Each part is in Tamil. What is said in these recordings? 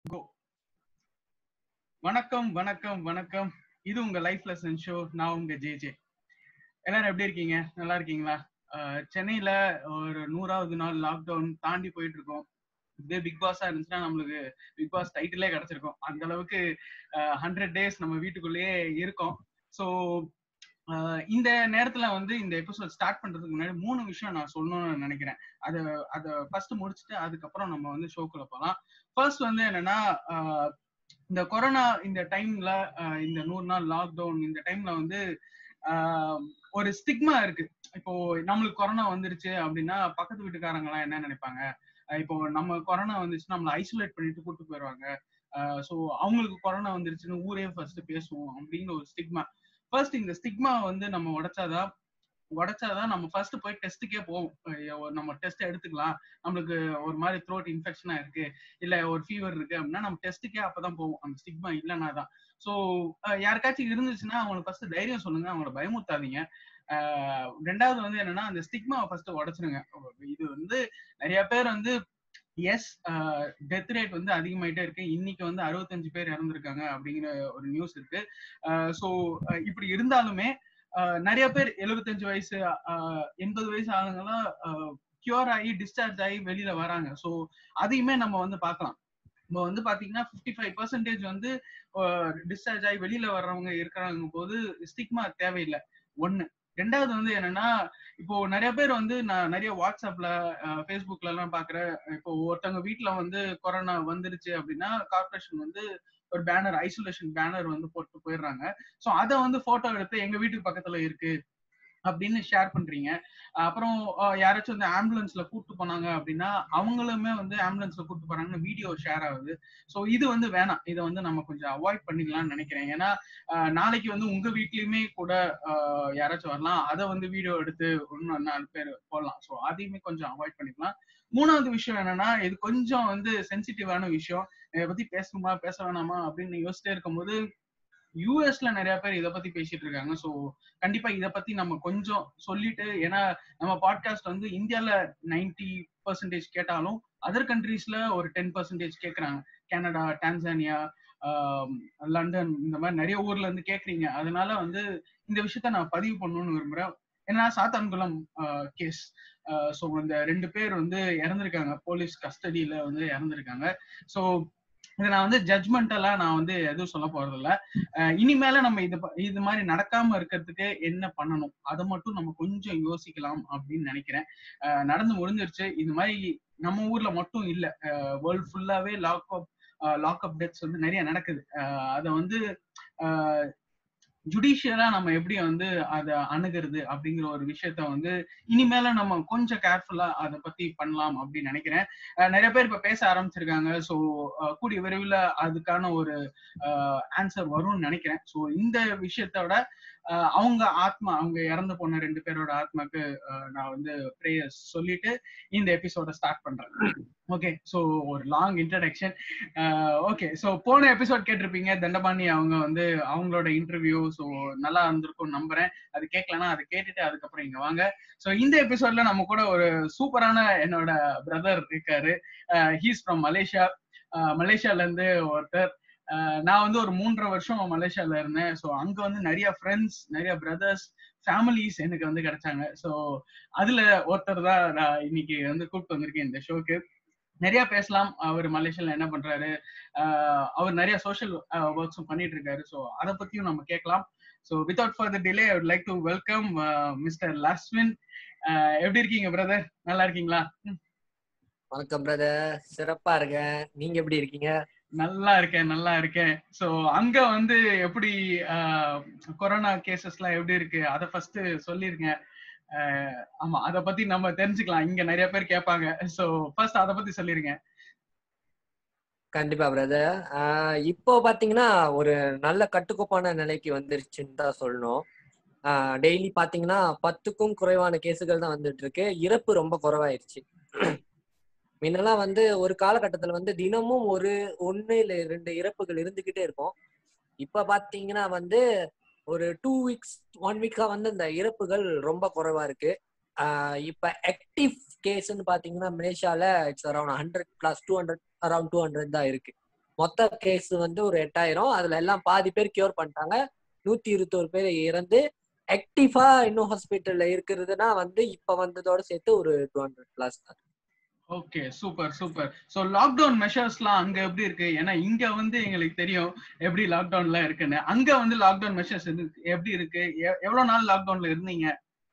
கோ வணக்கம் வணக்கம் வணக்கம் இது உங்க லைஃப் லெசன் ஷோ நான் உங்க ஜே ஜே எல்லாரும் எப்படி இருக்கீங்க நல்லா இருக்கீங்களா அஹ் சென்னையில ஒரு நூறாவது நாள் லாக்டவுன் தாண்டி போயிட்டு இருக்கோம் இதே பிக் பாஸா இருந்துச்சுன்னா நம்மளுக்கு பிக் பாஸ் டைட்டிலே கிடைச்சிருக்கும் அந்த அளவுக்கு ஹண்ட்ரட் டேஸ் நம்ம வீட்டுக்குள்ளேயே இருக்கோம் ஸோ இந்த நேரத்துல வந்து இந்த எபிசோட் ஸ்டார்ட் பண்றதுக்கு முன்னாடி மூணு விஷயம் நான் சொல்லணும்னு நினைக்கிறேன் அதை அதை ஃபர்ஸ்ட் முடிச்சுட்டு அதுக்கப்புறம் நம்ம வந்து ஷோக்குள்ள போகலாம் ஃபர்ஸ்ட் வந்து என்னன்னா ஆஹ் இந்த கொரோனா இந்த டைம்ல இந்த நூறு நாள் லாக்டவுன் இந்த டைம்ல வந்து ஆஹ் ஒரு ஸ்டிக்மா இருக்கு இப்போ நம்மளுக்கு கொரோனா வந்துருச்சு அப்படின்னா பக்கத்து வீட்டுக்காரங்க எல்லாம் என்ன நினைப்பாங்க அஹ் இப்போ நம்ம கொரோனா வந்துச்சுன்னா நம்மளை ஐசோலேட் பண்ணிட்டு கூட்டு போயிடுவாங்க ஸோ அவங்களுக்கு கொரோனா வந்துருச்சுன்னு ஊரே ஃபர்ஸ்ட் பேசுவோம் அப்படின்னு ஒரு ஸ்டிக்மா ஃபர்ஸ்ட் இந்த ஸ்டிக்மா வந்து நம்ம உடைச்சாதான் உடைச்சாதான் நம்ம ஃபர்ஸ்ட் போய் டெஸ்ட்டுக்கே போவோம் நம்ம டெஸ்ட் எடுத்துக்கலாம் நம்மளுக்கு ஒரு மாதிரி த்ரோட் இன்ஃபெக்ஷனா இருக்கு இல்ல ஒரு ஃபீவர் இருக்கு அப்படின்னா நம்ம டெஸ்ட்டுக்கே அப்பதான் போவோம் அந்த ஸ்டிக்மா இல்லைன்னா தான் ஸோ யாருக்காச்சும் இருந்துச்சுன்னா அவங்களுக்கு ஃபர்ஸ்ட் தைரியம் சொல்லுங்க அவங்கள பயமுத்தாதீங்க ரெண்டாவது வந்து என்னன்னா அந்த ஸ்டிக்மாவை ஃபர்ஸ்ட் உடைச்சிருங்க இது வந்து நிறைய பேர் வந்து எஸ் டெத் ரேட் வந்து அதிகமாயிட்டே இருக்கு இன்னைக்கு வந்து அறுபத்தஞ்சு பேர் இறந்துருக்காங்க அப்படிங்கிற ஒரு நியூஸ் இருக்கு ஸோ இப்படி இருந்தாலுமே நிறைய பேர் எழுபத்தஞ்சு வயசு எண்பது வயசு ஆளுங்கெல்லாம் கியூர் ஆகி டிஸ்சார்ஜ் ஆகி வெளியில வராங்க ஸோ அதையுமே நம்ம வந்து பார்க்கலாம் இப்போ வந்து பாத்தீங்கன்னா ஃபிஃப்டி ஃபைவ் பர்சன்டேஜ் வந்து டிஸ்சார்ஜ் ஆகி வெளியில வர்றவங்க இருக்கிறாங்க போது ஸ்டிக்மா தேவையில்லை ஒண்ணு ரெண்டாவது வந்து என்னன்னா இப்போ நிறைய பேர் வந்து நான் நிறைய வாட்ஸ்அப்ல ஃபேஸ்புக்ல எல்லாம் பாக்குறேன் இப்போ ஒருத்தவங்க வீட்டுல வந்து கொரோனா வந்துருச்சு அப்படின்னா கார்பரேஷன் வந்து ஒரு பேனர் ஐசோலேஷன் பேனர் வந்து போட்டு போயிடுறாங்க ஸோ அதை வந்து போட்டோ எடுத்து எங்க வீட்டுக்கு பக்கத்துல இருக்கு அப்படின்னு ஷேர் பண்றீங்க அப்புறம் யாராச்சும் வந்து ஆம்புலன்ஸ்ல கூப்பிட்டு போனாங்க அப்படின்னா அவங்களுமே வந்து ஆம்புலன்ஸ்ல கூப்பிட்டு போறாங்கன்னு வீடியோ ஷேர் ஆகுது ஸோ இது வந்து வேணாம் இதை வந்து நம்ம கொஞ்சம் அவாய்ட் பண்ணிக்கலாம்னு நினைக்கிறேன் ஏன்னா நாளைக்கு வந்து உங்க வீட்லயுமே கூட யாராச்சும் வரலாம் அதை வந்து வீடியோ எடுத்து ஒன்னு நாலு பேர் போடலாம் ஸோ அதையுமே கொஞ்சம் அவாய்ட் பண்ணிக்கலாம் மூணாவது விஷயம் என்னன்னா இது கொஞ்சம் வந்து சென்சிட்டிவான விஷயம் இதை பத்தி பேசணுமா பேச வேணாமா அப்படின்னு யோசிச்சிட்டே இருக்கும்போது யூஎஸ்ல நிறைய பேர் இதை பத்தி பேசிட்டு இருக்காங்க ஸோ கண்டிப்பா இதை பத்தி நம்ம கொஞ்சம் சொல்லிட்டு ஏன்னா நம்ம பாட்காஸ்ட் வந்து இந்தியால நைன்டி பர்சன்டேஜ் கேட்டாலும் அதர் கண்ட்ரீஸ்ல ஒரு டென் பர்சன்டேஜ் கேட்கறாங்க கனடா டான்சானியா லண்டன் இந்த மாதிரி நிறைய ஊர்ல இருந்து கேக்குறீங்க அதனால வந்து இந்த விஷயத்த நான் பதிவு பண்ணணும்னு விரும்புறேன் ஏன்னா சாத்தான்குளம் கேஸ் ஸோ இந்த ரெண்டு பேர் வந்து இறந்துருக்காங்க போலீஸ் கஸ்டடியில வந்து இறந்துருக்காங்க ஸோ இதை நான் வந்து ஜட்மெண்டெல்லாம் நான் வந்து எதுவும் சொல்ல போறது இல்ல இனிமேல நம்ம இது இது மாதிரி நடக்காம இருக்கிறதுக்கு என்ன பண்ணணும் அதை மட்டும் நம்ம கொஞ்சம் யோசிக்கலாம் அப்படின்னு நினைக்கிறேன் நடந்து முடிஞ்சிருச்சு இது மாதிரி நம்ம ஊர்ல மட்டும் இல்ல வேர்ல்ட் ஃபுல்லாவே lock up lock up deaths வந்து நிறைய நடக்குது அதை வந்து ஜுடிஷியலா நம்ம எப்படி வந்து அதை அணுகிறது அப்படிங்கிற ஒரு விஷயத்த வந்து இனிமேல நம்ம கொஞ்சம் கேர்ஃபுல்லா அதை பத்தி பண்ணலாம் அப்படின்னு நினைக்கிறேன் நிறைய பேர் இப்ப பேச ஆரம்பிச்சிருக்காங்க ஸோ கூடிய விரைவில் அதுக்கான ஒரு ஆன்சர் வரும்னு நினைக்கிறேன் ஸோ இந்த விஷயத்தோட அவங்க ஆத்மா அவங்க இறந்து போன ரெண்டு பேரோட ஆத்மாக்கு நான் வந்து ப்ரேயர்ஸ் சொல்லிட்டு இந்த எபிசோட ஸ்டார்ட் பண்றேன் ஓகே ஸோ ஒரு லாங் இன்ட்ரடக்ஷன் ஓகே ஸோ போன எபிசோட் கேட்டிருப்பீங்க தண்டபாணி அவங்க வந்து அவங்களோட இன்டர்வியூ ஸோ நல்லா இருந்திருக்கும் நம்புறேன் அது கேட்கலன்னா அதை கேட்டுட்டு அதுக்கப்புறம் இங்க வாங்க ஸோ இந்த எபிசோட்ல நம்ம கூட ஒரு சூப்பரான என்னோட பிரதர் இருக்காரு ஹீஸ் ஃப்ரம் மலேசியா மலேசியால இருந்து ஒருத்தர் நான் வந்து ஒரு மூன்றரை வருஷம் மலேசியால இருந்தேன் ஸோ அங்க வந்து நிறைய ஃப்ரெண்ட்ஸ் நிறைய பிரதர்ஸ் ஃபேமிலிஸ் எனக்கு வந்து கிடைச்சாங்க ஸோ அதுல ஒருத்தர் தான் நான் இன்னைக்கு வந்து கூப்பிட்டு வந்திருக்கேன் இந்த ஷோக்கு நிறைய பேசலாம் அவர் மலேசியால என்ன பண்றாரு அவர் நிறைய சோஷியல் ஒர்க்ஸும் பண்ணிட்டு இருக்காரு ஸோ அதை பத்தியும் நம்ம கேட்கலாம் so without further delay I like to welcome mister Laswin எப்படி இருக்கீங்க பிரதர் நல்லா இருக்கீங்களா வணக்கம் பிரதர் சிறப்பா இருக்கேன் நீங்க எப்படி இருக்கீங்க நல்லா இருக்கேன் நல்லா இருக்கேன் சோ அங்க வந்து எப்படி கொரோனா கேசஸ் எல்லாம் எப்படி இருக்கு அத ஃபர்ஸ்ட் சொல்லிருக்கேன் ஆமா அத பத்தி நம்ம தெரிஞ்சுக்கலாம் இங்க நிறைய பேர் கேட்பாங்க சோ ஃபர்ஸ்ட் அத பத்தி சொல்லிருங்க கண்டிப்பா பிரதர் இப்போ பாத்தீங்கன்னா ஒரு நல்ல கட்டுக்கோப்பான நிலைக்கு வந்துருச்சுன்னு தான் சொல்லணும் டெய்லி பாத்தீங்கன்னா பத்துக்கும் குறைவான கேசுகள் தான் வந்துட்டு இருக்கு இறப்பு ரொம்ப குறைவாயிருச்சு முன்னெல்லாம் வந்து ஒரு காலகட்டத்துல வந்து தினமும் ஒரு ஒன்னு இல்ல ரெண்டு இறப்புகள் இருந்துகிட்டே இருக்கும் இப்ப பாத்தீங்கன்னா வந்து ஒரு டூ வீக்ஸ் ஒன் வீக்கா வந்து இந்த இறப்புகள் ரொம்ப குறைவா இருக்கு இப்ப ஆக்டிவ் கேஸ்ன்னு பாத்தீங்கன்னா மலேசியால it's around hundred plus two hundred around two hundred தான் இருக்கு மொத்த கேஸ் வந்து ஒரு எட்டாயிரம் அதுல எல்லாம் பாதி பேர் கியூர் பண்ணிட்டாங்க நூத்தி இருபத்தோரு பேர் இறந்து ஆக்டிவா இன்னும் ஹாஸ்பிட்டல்ல இருக்கிறதுனா வந்து இப்ப வந்ததோட சேர்த்து ஒரு டூ ஹண்ட்ரட் பிளஸ் தான் okay super super so lockdown மெஷர்ஸ்லாம் அங்க எப்படி இருக்கு ஏன்னா இங்க வந்து எங்களுக்கு தெரியும் எப்படி லாக்டவுன்லாம் இருக்குன்னு அங்க வந்து லாக்டவுன் மெஷர்ஸ் எப்படி இருக்கு எ- எவ்வளவு நாள் லாக்டவுன்ல இருந்தீங்க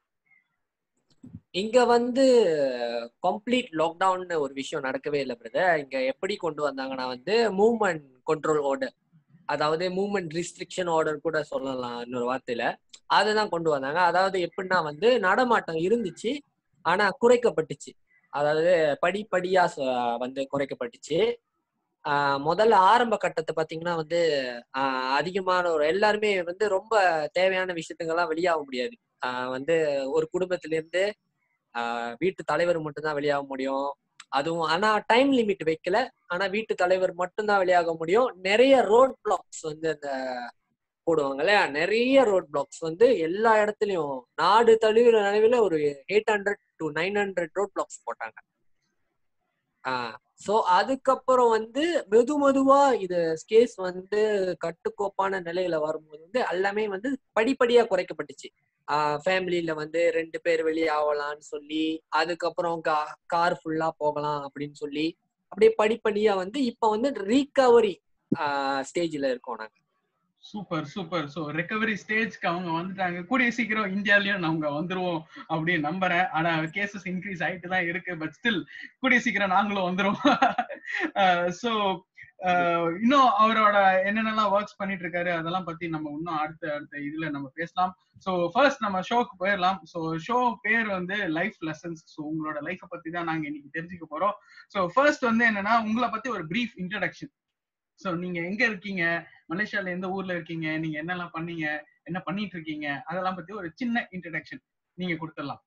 இங்க வந்து கம்ப்ளீட் லாக்டவுன் ஒரு விஷயம் நடக்கவே இல்லை பிரதர் இங்க எப்படி கொண்டு வந்தாங்கன்னா வந்து மூவ்மெண்ட் கண்ட்ரோல் ஆர்டர் அதாவது மூவ்மெண்ட் ரெஸ்ட்ரிக்ஷன் ஆர்டர் கூட சொல்லலாம் இன்னொரு வார்த்தையில அதுதான் கொண்டு வந்தாங்க அதாவது எப்படின்னா வந்து நடமாட்டம் இருந்துச்சு ஆனா குறைக்கப்பட்டுச்சு அதாவது படிப்படியா ச- வந்து குறைக்கப்பட்டுச்சு ஆஹ் முதல்ல ஆரம்ப கட்டத்தை பாத்தீங்கன்னா வந்து ஆஹ் அதிகமான ஒரு எல்லாருமே வந்து ரொம்ப தேவையான விஷயத்துக்கெல்லாம் வெளியாக முடியாது ஆஹ் வந்து ஒரு குடும்பத்துல இருந்து ஆஹ் வீட்டு தலைவர் மட்டும்தான் வெளியாக முடியும் அதுவும் ஆனா டைம் லிமிட் வைக்கல ஆனா வீட்டு தலைவர் மட்டும்தான் வெளியாக முடியும் நிறைய ரோட் பிளாக்ஸ் வந்து அந்த போடுவாங்க இல்லையா நிறைய ரோட் பிளாக்ஸ் வந்து எல்லா இடத்துலயும் நாடு தழுவிற நிலவில ஒரு eight hundred to nine hundred road blocks போட்டாங்க ஆஹ் சோ அதுக்கப்புறம் வந்து மெது மெதுவா இது கேஸ் வந்து கட்டுக்கோப்பான நிலையில வரும்போது வந்து எல்லாமே வந்து படிப்படியா குறைக்கப்பட்டுச்சு ஃபேமிலியில வந்து ரெண்டு பேர் வெளியே ஆகலாம்னு சொல்லி அதுக்கப்புறம் கார் ஃபுல்லா போகலாம் அப்படின்னு சொல்லி அப்படியே படிப்படியா வந்து இப்ப வந்து ரீகவரி ஸ்டேஜ்ல இருக்கோம் நாங்க சூப்பர் சூப்பர் சோ ரெக்கவரி ஸ்டேஜ்க்கு அவங்க வந்துட்டாங்க கூடிய சீக்கிரம் இந்தியாலயும் நாங்க வந்துருவோம் அப்படின்னு நம்புறேன் ஆனா கேசஸ் இன்க்ரீஸ் ஆயிட்டு தான் இருக்கு பட் ஸ்டில் கூடிய சீக்கிரம் நாங்களும் வந்துருவோம் சோ இன்னும் அவரோட என்னென்னலாம் ஒர்க்ஸ் பண்ணிட்டு இருக்காரு அதெல்லாம் பத்தி நம்ம இன்னும் அடுத்த அடுத்த இதுல நம்ம பேசலாம் ஸோ ஃபர்ஸ்ட் நம்ம ஷோக்கு போயிடலாம் ஸோ ஷோ பேர் வந்து லைஃப் லெசன்ஸ் ஸோ உங்களோட லைஃப்பை பத்தி தான் நாங்க இன்னைக்கு தெரிஞ்சுக்க போறோம் ஸோ ஃபர்ஸ்ட் வந்து என்னன்னா உங்களை பத்தி ஒரு பிரீஃப் இன்ட்ரடக்ஷன் ஸோ நீங்க எங்க இருக்கீங்க மலேசியால எந்த ஊர்ல இருக்கீங்க நீங்க என்னெல்லாம் பண்ணீங்க என்ன பண்ணிட்டு இருக்கீங்க அதெல்லாம் பத்தி ஒரு சின்ன இன்ட்ரடக்ஷன் நீங்க கொடுத்துடலாம்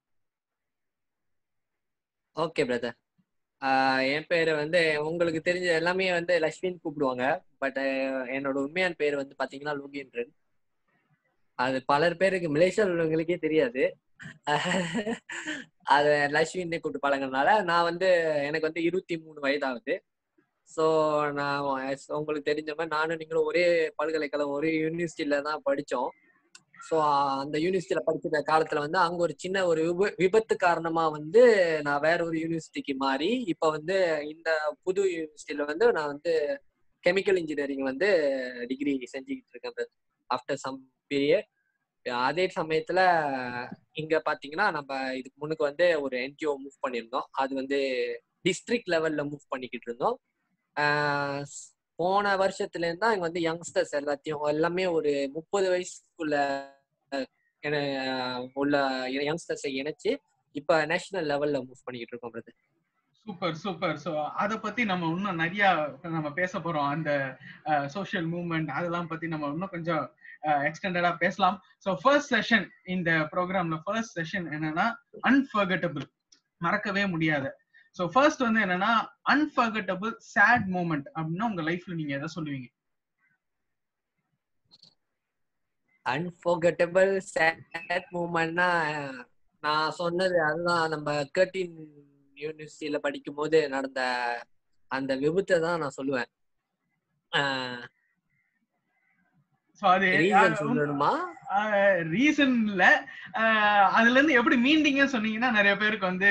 ஓகே பிரதர் என் பேர் வந்து உங்களுக்கு தெரிஞ்ச எல்லாமே வந்து லக்ஷ்மின்னு கூப்பிடுவாங்க பட் என்னோட உண்மையான பேர் வந்து பாத்தீங்கன்னா லோகேந்திரன் அது பலர் பேருக்கு மலேசியாவில் உள்ளவங்களுக்கே தெரியாது அது லக்ஷ்மின்னு கூப்பிட்டு பழங்கினால நான் வந்து எனக்கு வந்து இருபத்தி மூணு வயதாகுது ஸோ நான் உங்களுக்கு தெரிஞ்ச மாதிரி நானும் நீங்களும் ஒரே பல்கலைக்கழகம் ஒரே யூனிவர்சிட்டியில தான் படித்தோம் ஸோ அந்த யூனிவர்சிட்டியில படிக்கிற காலத்துல வந்து அங்க ஒரு சின்ன ஒரு விப விபத்து காரணமா வந்து நான் வேற ஒரு யூனிவர்சிட்டிக்கு மாறி இப்போ வந்து இந்த புது யூனிவர்சிட்டியில வந்து நான் வந்து கெமிக்கல் இன்ஜினியரிங் வந்து டிகிரி செஞ்சுக்கிட்டு இருக்கேன் ஆஃப்டர் சம் பீரியட் அதே சமயத்துல இங்க பாத்தீங்கன்னா நம்ம இதுக்கு முன்னுக்கு வந்து ஒரு என்ஜிஓ மூவ் பண்ணியிருந்தோம் அது வந்து டிஸ்ட்ரிக்ட் லெவல்ல மூவ் பண்ணிக்கிட்டு இருந்தோம் போன வருஷத்துல இருந்தா இங்க வந்து யங்ஸ்டர்ஸ் எல்லாத்தையும் எல்லாமே ஒரு முப்பது வயசுக்குள்ள உள்ள யங்ஸ்டர்ஸை இணைச்சு இப்ப நேஷனல் லெவல்ல மூவ் பண்ணிக்கிட்டு இருக்கோம் பிரதர் சூப்பர் சூப்பர் ஸோ அதை பத்தி நம்ம இன்னும் நிறைய நம்ம பேச போறோம் அந்த சோஷியல் மூவ்மெண்ட் அதெல்லாம் பத்தி நம்ம இன்னும் கொஞ்சம் எக்ஸ்டெண்டடா பேசலாம் ஸோ ஃபர்ஸ்ட் செஷன் இந்த ப்ரோக்ராம்ல ஃபர்ஸ்ட் செஷன் என்னன்னா அன்ஃபர்கட்டபிள் மறக்கவே முடியாத ஸோ ஃபர்ஸ்ட் வந்து என்னன்னா அன்ஃபர்கட்டபிள் சேட் மூமெண்ட் அப்படின்னா உங்க லைஃப்ல நீங்க எதை சொல்லுவீங்க அன்ஃபர்கட்டபிள் சேட் மூமெண்ட்னா நான் சொன்னது அதுதான் நம்ம கேர்டின் யூனிவர்சிட்டியில படிக்கும் போது நடந்த அந்த விபத்தை தான் நான் சொல்லுவேன் சொல்லணுமா ரீசன் இல்ல அதுல இருந்து எப்படி மீண்டிங்க சொன்னீங்கன்னா நிறைய பேருக்கு வந்து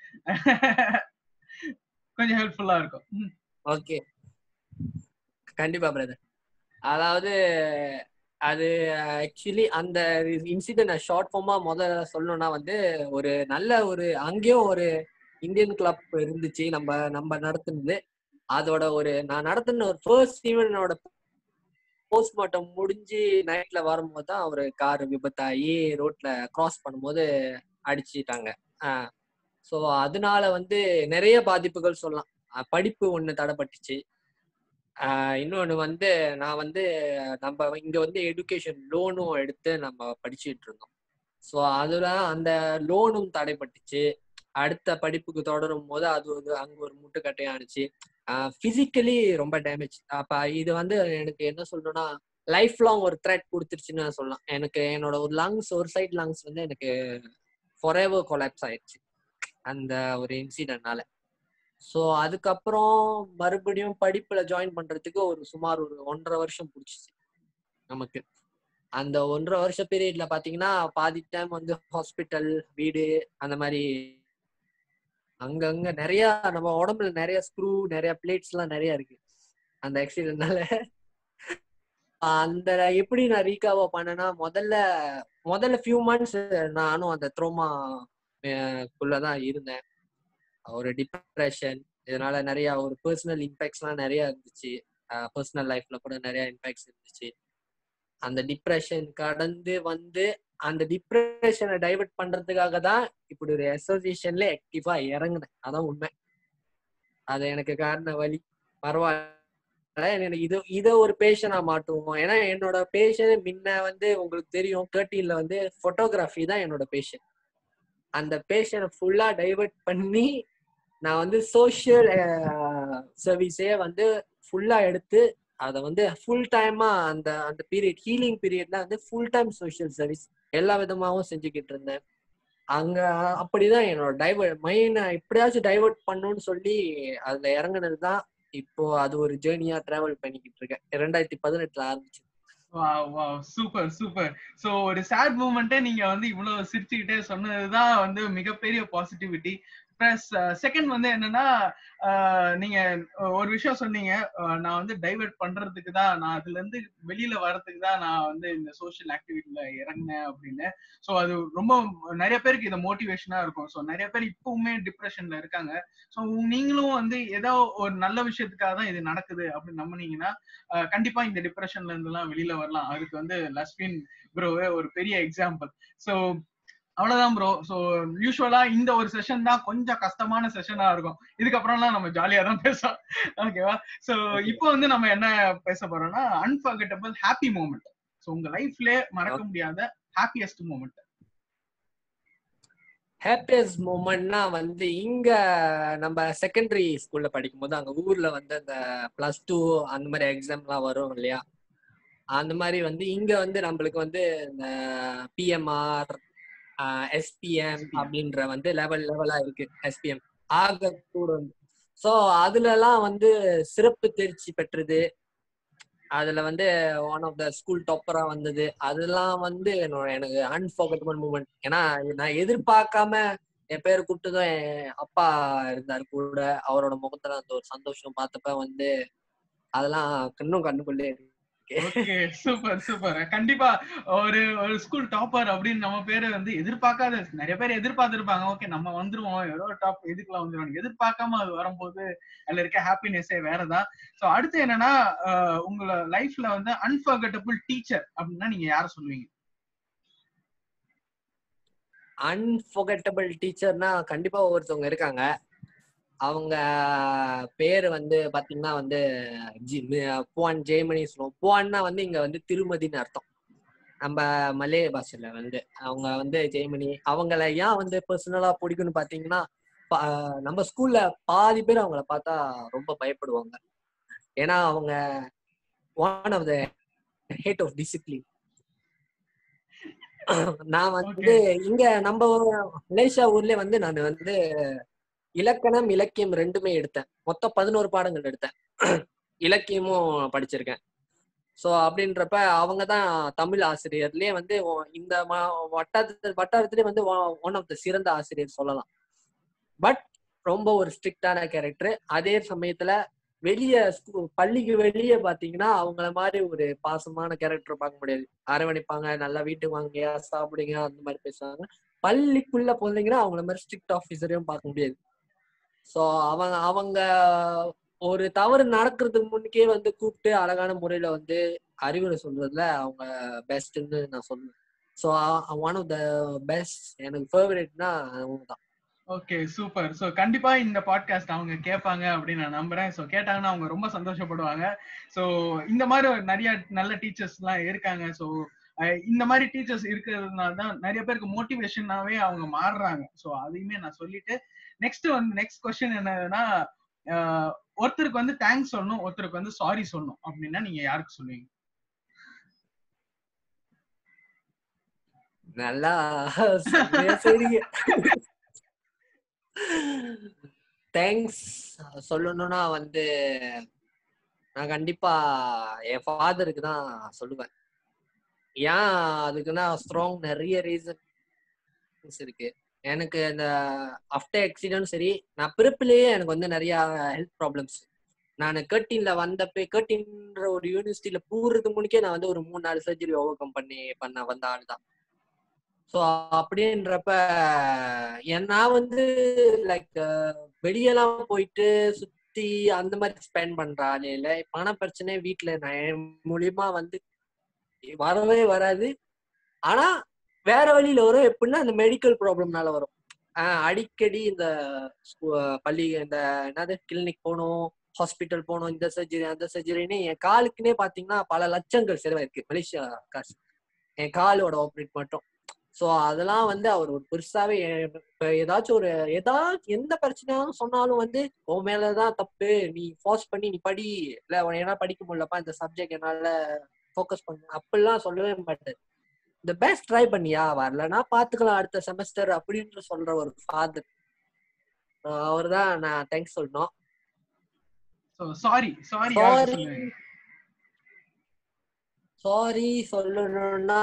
கொஞ்சம் ஹெல்ப்ஃபுல்லா இருக்கும் ஓகே கண்டிப்பா பிரதர் அதாவது அது ஆக்சுவலி அந்த இன்சிடென்ட் ஷார்ட் ஃபார்மா முதல்ல சொல்லணும்னா வந்து ஒரு நல்ல ஒரு அங்கேயும் ஒரு இந்தியன் கிளப் இருந்துச்சு நம்ம நம்ம நடத்துனது அதோட ஒரு நான் நடத்தின ஒரு ஃபர்ஸ்ட் ஈவெண்டோட போஸ்ட்மார்ட்டம் முடிஞ்சு நைட்ல வரும்போது தான் ஒரு கார் விபத்தாகி ரோட்ல கிராஸ் பண்ணும்போது அடிச்சிட்டாங்க ஸோ அதனால வந்து நிறைய பாதிப்புகள் சொல்லலாம் படிப்பு ஒன்று தடைப்பட்டுச்சு இன்னொன்று வந்து நான் வந்து நம்ம இங்க வந்து எடுகேஷன் லோனும் எடுத்து நம்ம படிச்சுட்டு இருந்தோம் ஸோ அதுல அந்த லோனும் தடைப்பட்டுச்சு அடுத்த படிப்புக்கு தொடரும் போது அது ஒரு அங்க ஒரு முட்டுக்கட்டையானுச்சு பிசிக்கலி ரொம்ப டேமேஜ் அப்ப இது வந்து எனக்கு என்ன சொல்லணும்னா லைஃப் லாங் ஒரு த்ரெட் கொடுத்துருச்சுன்னு சொல்லலாம் எனக்கு என்னோட ஒரு லங்ஸ் ஒரு சைட் லங்ஸ் வந்து எனக்கு ஃபொரேவர் கொலாப்ஸ் ஆயிடுச்சு அந்த ஒரு இன்சிடென்ட்னால ஸோ அதுக்கப்புறம் மறுபடியும் படிப்புல ஜாயின் பண்றதுக்கு ஒரு சுமார் ஒரு ஒன்றரை வருஷம் பிடிச்சிச்சு நமக்கு அந்த ஒன்றரை வருஷ பீரியட்ல பாத்தீங்கன்னா பாதி டைம் வந்து ஹாஸ்பிட்டல் வீடு அந்த மாதிரி அங்கங்க நிறைய நம்ம உடம்புல நிறைய ஸ்க்ரூ நிறைய பிளேட்ஸ் எல்லாம் நிறைய இருக்கு அந்த ஆக்சிடென்ட்னால அந்த எப்படி நான் ரீகாவா பண்ணேன்னா முதல்ல முதல்ல ஃபியூ மந்த்ஸ் நானும் அந்த த்ரோமா குள்ளதான் இருந்தேன் ஒரு டிப்ரெஷன் இதனால நிறைய ஒரு பர்சனல் இம்பேக்ட்ஸ்லாம் நிறைய இருந்துச்சு பர்சனல் லைஃப்ல கூட நிறைய இம்பேக்ட்ஸ் இருந்துச்சு அந்த டிப்ரெஷன் கடந்து வந்து அந்த டிப்ரெஷனை டைவர்ட் பண்றதுக்காக தான் இப்படி ஒரு அசோசியேஷன்ல ஆக்டிவா இறங்குனேன் அதான் உண்மை அது எனக்கு காரண வழி பரவாயில்ல எனக்கு இது இதை ஒரு பேஷனா மாட்டுவோம் ஏன்னா என்னோட பேஷன் முன்ன வந்து உங்களுக்கு தெரியும் தேர்ட்டீன்ல வந்து போட்டோகிராஃபி தான் என்னோட பேஷன் அந்த பேஷனை ஃபுல்லா டைவர்ட் பண்ணி நான் வந்து சோஷியல் சர்வீஸே வந்து ஃபுல்லா எடுத்து அதை வந்து ஃபுல் டைமா அந்த அந்த பீரியட் ஹீலிங் பீரியட்ல வந்து ஃபுல் டைம் சோஷியல் சர்வீஸ் எல்லா விதமாகவும் செஞ்சுக்கிட்டு இருந்தேன் அங்க அப்படிதான் என்னோட டைவர்ட் மைண்டை எப்படியாச்சும் டைவர்ட் பண்ணணும்னு சொல்லி அதுல இறங்குனது தான் இப்போ அது ஒரு ஜேர்னியா டிராவல் பண்ணிக்கிட்டு இருக்கேன் ரெண்டாயிரத்தி பதினெட்டுல ஆரம்பிச்சு சூப்பர் சூப்பர் சோ ஒரு சேட் மூமெண்ட்டே நீங்க வந்து இவ்வளவு சிரிச்சுக்கிட்டே சொன்னதுதான் வந்து மிகப்பெரிய பாசிட்டிவிட்டி பிளஸ் செகண்ட் வந்து என்னன்னா நீங்க ஒரு விஷயம் சொன்னீங்க நான் வந்து டைவெர்ட் பண்றதுக்கு தான் நான் அதுல இருந்து வெளியில வர்றதுக்கு தான் நான் வந்து இந்த சோஷியல் ஆக்டிவிட்டில இறங்கினேன் அப்படின்னு ஸோ அது ரொம்ப நிறைய பேருக்கு இது மோட்டிவேஷனா இருக்கும் ஸோ நிறைய பேர் இப்பவுமே டிப்ரெஷன்ல இருக்காங்க ஸோ நீங்களும் வந்து ஏதோ ஒரு நல்ல விஷயத்துக்காக தான் இது நடக்குது அப்படின்னு நம்பினீங்கன்னா கண்டிப்பா இந்த டிப்ரெஷன்ல இருந்தெல்லாம் வெளியில வரலாம் அதுக்கு வந்து லஸ்வின் ப்ரோவே ஒரு பெரிய எக்ஸாம்பிள் ஸோ அவ்வளவுதான் ப்ரோ ஸோ யூஸ்வலா இந்த ஒரு செஷன் தான் கொஞ்சம் கஷ்டமான செஷனா இருக்கும் இதுக்கப்புறம்லாம் நம்ம ஜாலியா தான் பேசலாம் ஓகேவா ஸோ இப்போ வந்து நம்ம என்ன பேச போறோம்னா அன்பர்கட்டபிள் ஹாப்பி மூமெண்ட் ஸோ உங்க லைஃப்ல மறக்க முடியாத ஹாப்பியஸ்ட் மூமெண்ட் ஹாப்பியஸ்ட் மூமெண்ட்னா வந்து இங்க நம்ம செகண்டரி ஸ்கூல்ல படிக்கும்போது அங்க ஊர்ல வந்து அந்த பிளஸ் டூ அந்த மாதிரி எக்ஸாம்லாம் வரும் இல்லையா அந்த மாதிரி வந்து இங்க வந்து நம்மளுக்கு வந்து இந்த பிஎம்ஆர் எஸ்பிஎம் அப்படின்ற வந்து லெவல் லெவலா இருக்கு எஸ்பிஎம் ஆக கூட வந்து ஸோ அதுலலாம் வந்து சிறப்பு தேர்ச்சி பெற்றது அதுல வந்து ஒன் ஆஃப் த ஸ்கூல் டாப்பரா வந்தது அதெல்லாம் வந்து என்னோட எனக்கு அன்ஃபர்கட்டபிள் மூமெண்ட் ஏன்னா நான் எதிர்பார்க்காம என் பேர் கூப்பிட்டதும் என் அப்பா இருந்தார் கூட அவரோட முகத்துல அந்த ஒரு சந்தோஷம் பார்த்தப்ப வந்து அதெல்லாம் இன்னும் கண்ணுக்குள்ளே இருக்கு ஓகே சூப்பர் சூப்பர் கண்டிப்பா ஒரு ஒரு ஸ்கூல் டாப்பர் அப்படின்னு நம்ம பேரு வந்து எதிர்பார்க்காத நிறைய பேர் எதிர்பார்த்திருப்பாங்க ஓகே நம்ம வந்துருவோம் ஏதோ டாப் எதுக்குலாம் வந்துருவோம் எதிர்பார்க்காம அது வரும்போது அதுல இருக்க ஹாப்பினஸே வேறதான் சோ அடுத்து என்னன்னா உங்களோட லைஃப்ல வந்து அன்பர்கட்டபிள் டீச்சர் அப்படின்னா நீங்க யார சொல்லுவீங்க அன்பர்கட்டபிள் டீச்சர்னா கண்டிப்பா ஒவ்வொருத்தவங்க இருக்காங்க அவங்க பேர் வந்து பாத்தீங்கன்னா வந்து புவான் ஜெயமணி சொல்லுவோம் புவான்னா வந்து இங்க வந்து திருமதின்னு அர்த்தம் நம்ம மலைய பாஷையில வந்து அவங்க வந்து ஜெயமணி அவங்கள ஏன் வந்து பர்சனலா பிடிக்கும்னு பாத்தீங்கன்னா நம்ம ஸ்கூல்ல பாதி பேர் அவங்கள பார்த்தா ரொம்ப பயப்படுவாங்க ஏன்னா அவங்க one of the head of discipline நான் வந்து இங்க நம்ம மலேசியா ஊர்ல வந்து நான் வந்து இலக்கணம் இலக்கியம் ரெண்டுமே எடுத்தேன் மொத்தம் பதினோரு பாடங்கள் எடுத்தேன் இலக்கியமும் படிச்சிருக்கேன் ஸோ அப்படின்றப்ப அவங்க தான் தமிழ் ஆசிரியர்லயே வந்து இந்த வட்டாரத்து வட்டாரத்திலே வந்து ஒன் ஆஃப் த சிறந்த ஆசிரியர் சொல்லலாம் பட் ரொம்ப ஒரு ஸ்ட்ரிக்டான கேரக்டர் அதே சமயத்துல வெளியே பள்ளிக்கு வெளியே பாத்தீங்கன்னா அவங்கள மாதிரி ஒரு பாசமான கேரக்டர் பார்க்க முடியாது அரவணைப்பாங்க நல்லா வீட்டுக்கு வாங்க சாப்பிடுங்க அந்த மாதிரி பேசுவாங்க பள்ளிக்குள்ள போனீங்கன்னா அவங்கள மாதிரி ஸ்ட்ரிக்ட் ஆஃபீஸரையும் பார்க்க முடியாது ஸோ அவங்க அவங்க ஒரு தவறு நடக்கிறதுக்கு முன்னுக்கே வந்து கூப்பிட்டு அழகான முறையில வந்து அறிவுரை சொல்றதுல அவங்க பெஸ்ட்ன்னு நான் சொல்லுவேன் so one of the best எனக்கு ஃபேவரட்னா அவங்க தான் ஓகே சூப்பர் ஸோ கண்டிப்பா இந்த பாட்காஸ்ட் அவங்க கேட்பாங்க அப்படின்னு நான் நம்புறேன் ஸோ கேட்டாங்கன்னா அவங்க ரொம்ப சந்தோஷப்படுவாங்க ஸோ இந்த மாதிரி நிறைய நல்ல டீச்சர்ஸ் எல்லாம் இருக்காங்க ஸோ இந்த மாதிரி டீச்சர்ஸ் இருக்கிறதுனால தான் நிறைய பேருக்கு மோட்டிவேஷனாவே அவங்க மாறுறாங்க ஸோ அதையுமே நான் சொல்லிட்டு நெக்ஸ்ட் வந்து நெக்ஸ்ட் கொஸ்டின் என்னதுன்னா ஒருத்தருக்கு வந்து தேங்க்ஸ் சொல்லணும் ஒருத்தருக்கு வந்து சாரி சொல்லணும் அப்படின்னா நீங்க யாருக்கு சொல்லுவீங்க நல்லா சரிங்க தேங்க்ஸ் சொல்லணும்னா வந்து நான் கண்டிப்பா என் ஃபாதருக்கு தான் சொல்லுவேன் ஏன் அதுக்குன்னா ஸ்ட்ராங் நிறைய ரீசன்ஸ் இருக்கு எனக்கு இந்த ஆஃப்டர் ஆக்சிடென்ட் சரி நான் பிறப்பிலேயே எனக்கு வந்து நிறைய ஹெல்த் ப்ராப்ளம்ஸ் நான் கேர்டீன்ல வந்தப்ப கேர்டீன்ற ஒரு யூனிவர்சிட்டியில பூர்றது முன்னுக்கே நான் வந்து ஒரு மூணு நாலு சர்ஜரி ஓவர் கம் பண்ணி பண்ண வந்த ஆள் தான் ஸோ அப்படின்றப்ப என் நான் வந்து லைக் வெளியெல்லாம் போயிட்டு சுத்தி அந்த மாதிரி ஸ்பெண்ட் பண்ற ஆளே இல்லை பண பிரச்சனை வீட்டுல நான் என் மூலியமா வந்து வரவே வராது ஆனா வேற வழியில வரும் எப்படின்னா இந்த மெடிக்கல் ப்ராப்ளம்னால வரும் ஆஹ் அடிக்கடி இந்த ஸ்கூ- பள்ளி இந்த என்னது கிளினிக் போகணும் ஹாஸ்பிட்டல் போகணும் இந்த சர்ஜரி அந்த சர்ஜரின்னு என் காலுக்குன்னே பாத்தீங்கன்னா பல லட்சங்கள் செலவாயிருக்கு மலேசியா காசு என் காலோட ஆப்ரேட் மட்டும் ஸோ அதெல்லாம் வந்து அவர் ஒரு பெருசாவே எ- இப்ப ஏதாச்சும் ஒரு ஏதாச்சும் எந்த பிரச்சனையாலும் சொன்னாலும் வந்து உன் மேலதான் தப்பு நீ ஃபோர்ஸ் பண்ணி நீ படி இல்ல உன என்னால படிக்க முடியலப்பா இந்த சப்ஜெக்ட் என்னால ஃபோக்கஸ் பண்ண அப்படிலாம் சொல்லவே மாட்டாரு இந்த பெஸ்ட் ட்ரை பண்ணியா வரலன்னா பாத்துக்கலாம் அடுத்த செமஸ்டர் அப்படின்னு சொல்ற ஒரு ஃபாதர் அவர் தான் நான் தேங்க்ஸ் சொல்லணும் so sorry sorry sorry sorry சொல்லணும்னா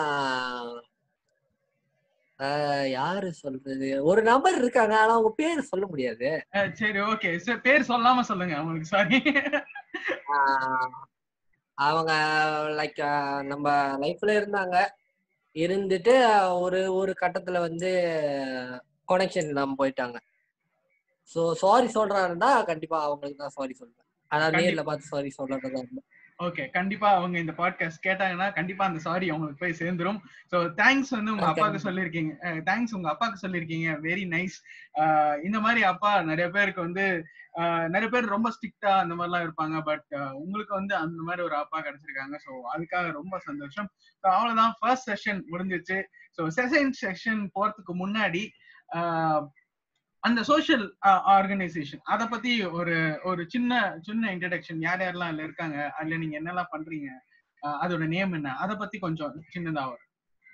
ஆஹ் யாரு சொல்றது ஒரு நம்பர் இருக்காங்க ஆனா அவங்க பேர் சொல்ல முடியாது சரி ஓகே பேர் சொல்லாம சொல்லுங்க அவங்களுக்கு சாரி ஆஹ் அவங்க லைக் நம்ம லைஃப்ல இருந்தாங்க இருந்துட்டு ஒரு ஒரு கட்டத்துல வந்து கனெக்ஷன் இல்லாம போயிட்டாங்க சோ சாரி சொல்றாருன்னா கண்டிப்பா அவங்களுக்கு தான் சாரி சொல்லுவேன் ஆனா நேர்ல பார்த்து சாரி சொல்றதா இருந்தா ஓகே கண்டிப்பா அவங்க இந்த பாட்காஸ்ட் கேட்டாங்கன்னா கண்டிப்பா அந்த சாரி அவங்களுக்கு போய் சேர்ந்துரும் சோ தேங்க்ஸ் வந்து உங்க Okay. அப்பாவுக்கு சொல்லிருக்கீங்க தேங்க்ஸ் உங்க அப்பாவுக்கு சொல்லிருக்கீங்க வெரி நைஸ் இந்த மாதிரி அப்பா நிறைய பேருக்கு வந்து அஹ், நிறைய பேர் ரொம்ப ஸ்ட்ரிக்டா அந்த மாதிரிலாம் இருப்பாங்க பட் உங்களுக்கு வந்து அந்த மாதிரி ஒரு அப்பா கிடைச்சிருக்காங்க சோ அதுக்காக ரொம்ப சந்தோஷம் ஸோ அவ்வளவுதான் ஃபர்ஸ்ட் செஷன் முடிஞ்சிச்சு ஸோ செகண்ட் செஷன் போறதுக்கு முன்னாடி அஹ், அந்த சோஷியல் ஆர்கனைசேஷன் அத பத்தி ஒரு ஒரு சின்ன சின்ன இன்ட்ரடக்ஷன் யார் யாரெல்லாம் அதுல இருக்காங்க அதுல நீங்க என்னெல்லாம் பண்றீங்க அஹ் அதோட நேம் என்ன அத பத்தி கொஞ்சம் சின்னதா வரும்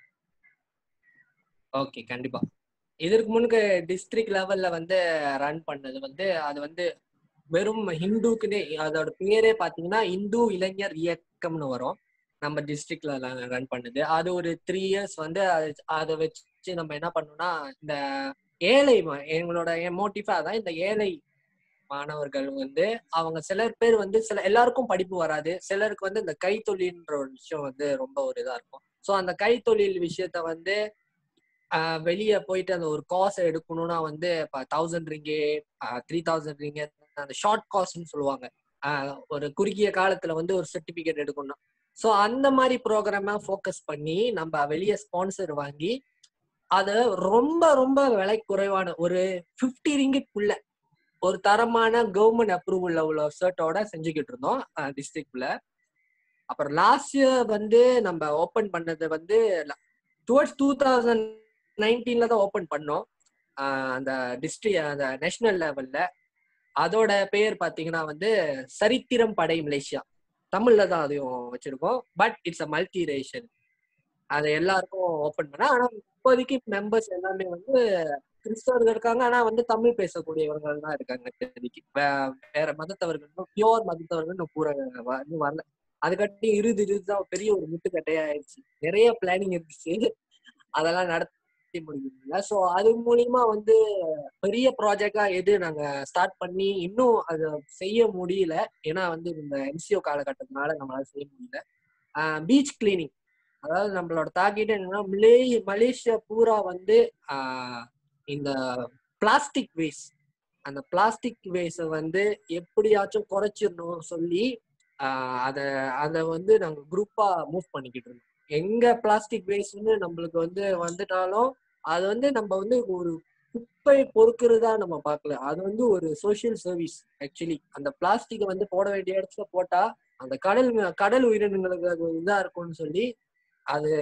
ஓகே கண்டிப்பா இதற்கு முன்னுக்கு டிஸ்ட்ரிக்ட் லெவல்ல வந்து ரன் பண்ணது வந்து அது வந்து வெறும் ஹிந்துக்குன்னே அதோட பேரே பாத்தீங்கன்னா இந்து இளைஞர் இயக்கம்னு வரும் நம்ம டிஸ்ட்ரிக்ட்ல ரன் பண்ணுது அது ஒரு த்ரீ இயர்ஸ் வந்து அது- அதை வச்சு நம்ம என்ன பண்ணோம்னா இந்த ஏழை ம- எங்களோட மோட்டிவா தான் இந்த ஏழை மாணவர்கள் வந்து அவங்க சிலர் பேர் வந்து சில எல்லாருக்கும் படிப்பு வராது சிலருக்கு வந்து இந்த கைத்தொழில்ன்ற ஒரு விஷயம் வந்து ரொம்ப ஒரு இதா இருக்கும் ஸோ அந்த கைத்தொழில் விஷயத்த வந்து ஆஹ் வெளிய போயிட்டு அந்த ஒரு காசை எடுக்கணும்னா வந்து இப்போ தௌசண்ட் ரிங்கே த்ரீ தௌசண்ட் ரிங்கே அந்த ஷார்ட் காஸ்ட்னு சொல்லுவாங்க ஆஹ் ஒரு குறுகிய காலத்துல வந்து ஒரு சர்டிபிகேட் எடுக்கணும் ஸோ அந்த மாதிரி ப்ரோக்ராம ஃபோக்கஸ் பண்ணி நம்ம வெளியே ஸ்பான்சர் வாங்கி அதை ரொம்ப ரொம்ப விலை குறைவான ஒரு ஃபிஃப்டி ரிங்கிட்குள்ள ஒரு தரமான கவர்மெண்ட் அப்ரூவல் உள்ள ஷர்ட்டோட செஞ்சுக்கிட்டு இருந்தோம் டிஸ்ட்ரிக்ட்ல அப்புறம் லாஸ்ட் இயர் வந்து நம்ம ஓபன் பண்ணது வந்து டுவர்ட்ஸ் டூ தௌசண்ட் நைன்டீன்ல தான் ஓபன் பண்ணோம் ஆஹ் அந்த டிஸ்ட்ரிக் அந்த நேஷனல் லெவல்ல அதோட பெயர் பாத்தீங்கன்னா வந்து சரித்திரம் படை மலேசியா தமிழ்ல தான் அதையும் வச்சிருக்கோம் but it's a multi ration அதை எல்லாருக்கும் ஓபன் பண்ண ஆனா இப்போதைக்கு மெம்பர்ஸ் எல்லாமே வந்து கிறிஸ்தவர்கள் இருக்காங்க ஆனா வந்து தமிழ் பேசக்கூடியவர்கள் தான் இருக்காங்க இப்போதைக்கு வே- வேற மதத்தவர்கள் பியோர் மதத்தவர்கள் இன்னும் பூரா வ- இன்னும் வரல அதுக்கட்டி இருது இருதுதான் பெரிய ஒரு முட்டுக்கட்டையா ஆயிடுச்சு நிறைய பிளானிங் இருந்துச்சு அதெல்லாம் நடத்தி முடியல ஸோ அது மூலியமா வந்து பெரிய ப்ராஜெக்டா எது நாங்க ஸ்டார்ட் பண்ணி இன்னும் அதை செய்ய முடியல ஏன்னா வந்து இந்த எம்சிஓ காலகட்டத்தினால நம்மளால செய்ய முடியல பீச் கிளீனிங் அதாவது நம்மளோட டார்கெட் என்னன்னா மலே மலேசியா பூரா வந்து ஆஹ் இந்த பிளாஸ்டிக் வேஸ்ட் அந்த பிளாஸ்டிக் வேஸ்ட வந்து எப்படியாச்சும் குறைச்சிடணும் சொல்லி ஆஹ் அத அதை வந்து நாங்க குரூப்பா மூவ் பண்ணிக்கிட்டு இருந்தோம் எங்க பிளாஸ்டிக் வேஸ்ட்னு நம்மளுக்கு வந்து வந்துட்டாலும் அது வந்து நம்ம வந்து ஒரு குப்பை பொறுக்கிறதா நம்ம பார்க்கல அது வந்து ஒரு சோஷியல் சர்வீஸ் ஆக்சுவலி அந்த பிளாஸ்டிக்கை வந்து போட வேண்டிய இடத்துல போட்டா அந்த கடல் ம- கடல் உயிரினங்களுக்கு அது இதா இருக்கும்னு சொல்லி அது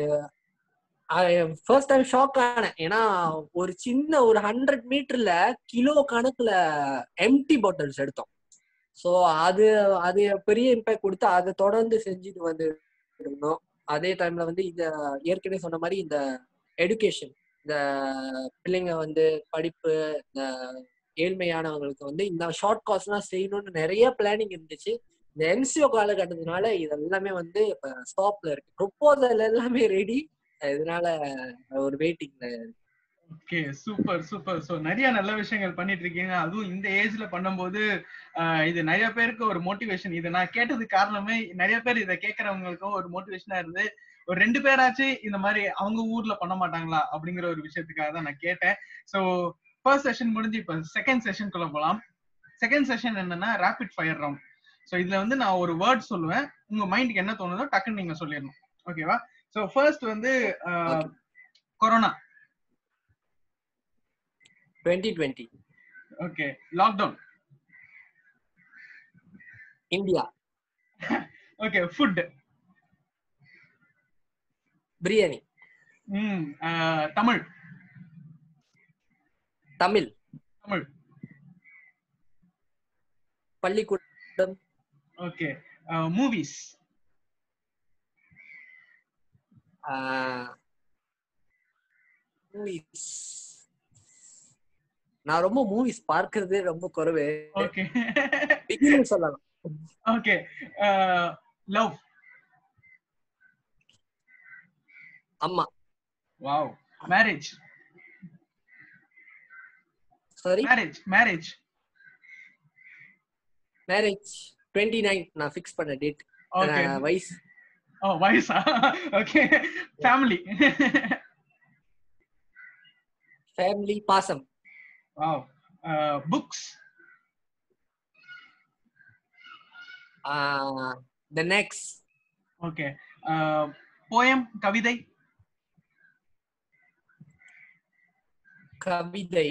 ஃபர்ஸ்ட் டைம் ஷாக் ஆனேன் ஏன்னா ஒரு சின்ன ஒரு ஹண்ட்ரட் மீட்டர்ல கிலோ கணக்குல எம்டி பாட்டில்ஸ் எடுத்தோம் ஸோ அது அது பெரிய இம்பாக்ட் கொடுத்து அதை தொடர்ந்து செஞ்சுட்டு வந்து இருந்தோம் அதே டைம்ல வந்து இந்த ஏற்கனவே சொன்ன மாதிரி இந்த எடுகேஷன் இந்த பிள்ளைங்க வந்து படிப்பு இந்த ஏழ்மையானவங்களுக்கு வந்து இந்த ஷார்ட் காஸ்ட்லாம் செய்யணும்னு நிறைய பிளானிங் இருந்துச்சு இந்த எம்சிஓ காலகட்டத்தினால இது எல்லாமே வந்து இப்ப ஸ்டாப்ல இருக்கு ப்ரொப்போசல் எல்லாமே ரெடி இதனால ஒரு வெயிட்டிங்ல ஓகே சூப்பர் சூப்பர் சோ நிறைய நல்ல விஷயங்கள் பண்ணிட்டு இருக்கீங்க அதுவும் இந்த ஏஜ்ல பண்ணும்போது ஆஹ் இது நிறைய பேருக்கு ஒரு மோட்டிவேஷன் இது நான் கேட்டதுக்கு காரணமே நிறைய பேர் இதை கேட்கறவங்களுக்கும் ஒரு மோட்டிவேஷனா இருந்து ஒரு ரெண்டு பேராச்சும் இந்த மாதிரி அவங்க ஊர்ல பண்ண மாட்டாங்களா அப்படிங்கிற ஒரு விஷயத்துக்காக தான் நான் கேட்டேன் சோ ஃபர்ஸ்ட் செஷன் முடிஞ்சு இப்ப செகண்ட் செஷனுக்குள்ள போலாம் செகண்ட் செஷன் என்னன்னா ரேபிட் ஃபயர் ரவுண்ட் சோ இதுல வந்து நான் ஒரு வேர்ட் சொல்லுவேன் உங்க மைண்டுக்கு என்ன தோணுதோ டக்குன்னு நீங்க சொல்லிடணும் ஓகேவா சோ ஃபர்ஸ்ட் வந்து corona twenty twenty okay lockdown India okay food biryani hmm Tamil Tamil Tamil பள்ளிக்கூடம் ஓகே மூவிஸ் மூவிஸ் நான் ரொம்ப மூவிஸ் பார்க்கறதே ரொம்ப குறைவு ஓகே பிகினிங் சொல்லலாம் ஓகே லவ் அம்மா wow marriage sorry marriage marriage marriage twenty nine நான் ஃபிக்ஸ் பண்ண டேட் ஓகே வயசு ஓ வயசா ஓகே ஃபேமிலி ஃபேமிலி பாசம் wow books the next okay poem கவிதை கவிதை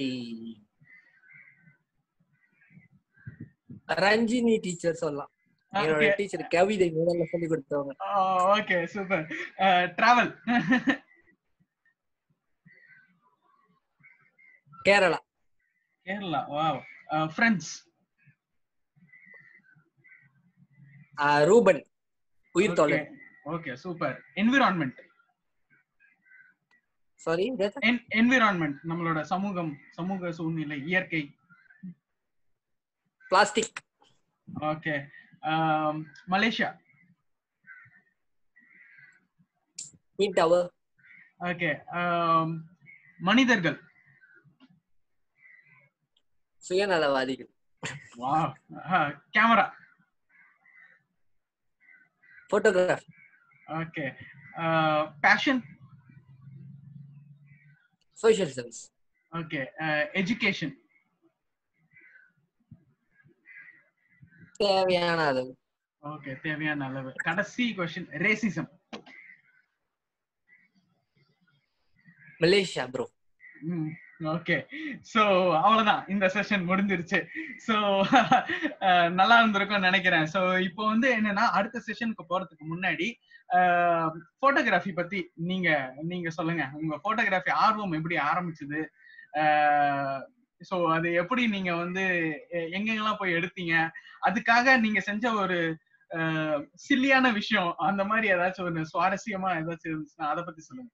ரஞ்சினி டீச்சர் சொல்லலாம் என்னோட ஓகே டீச்சர் கவிதை முதல்ல சொல்லி கொடுத்தவங்க okay super travel Kerala Kerala wow friends ah Ruban உயிர் தோழன் okay super environment sorry environment நம்மளோட சமூகம் சமூக சூழ்நிலை இயற்கை பிளாஸ்டிக் ஓகே மலேசியா மீன் டவர் ஓகே மனிதர்கள் சுயநலவாதிகள் வா camera photograph okay passion social service okay education தேவையான அளவு ஓகே தேவையான அளவு கடைசி question racism Malaysia bro okay so அவ்வளவுதான் இந்த செஷன் முடிஞ்சிருச்சு சோ நல்லா இருந்திருக்கும் நினைக்கிறேன் சோ இப்போ வந்து என்னன்னா அடுத்த செஷனுக்கு போறதுக்கு முன்னாடி போட்டோகிராஃபி பத்தி நீங்க நீங்க சொல்லுங்க உங்க போட்டோகிராஃபி ஆர்வம் எப்படி ஆரம்பிச்சது சோ அது எப்படி நீங்க வந்து எ- எங்கெங்கெல்லாம் போய் எடுத்தீங்க அதுக்காக நீங்க செஞ்ச ஒரு சில்லியான விஷயம் அந்த மாதிரி ஏதாச்சும் ஒரு சுவாரஸ்யமா ஏதாச்சும் இருந்துச்சுன்னா அதை பத்தி சொல்லுங்க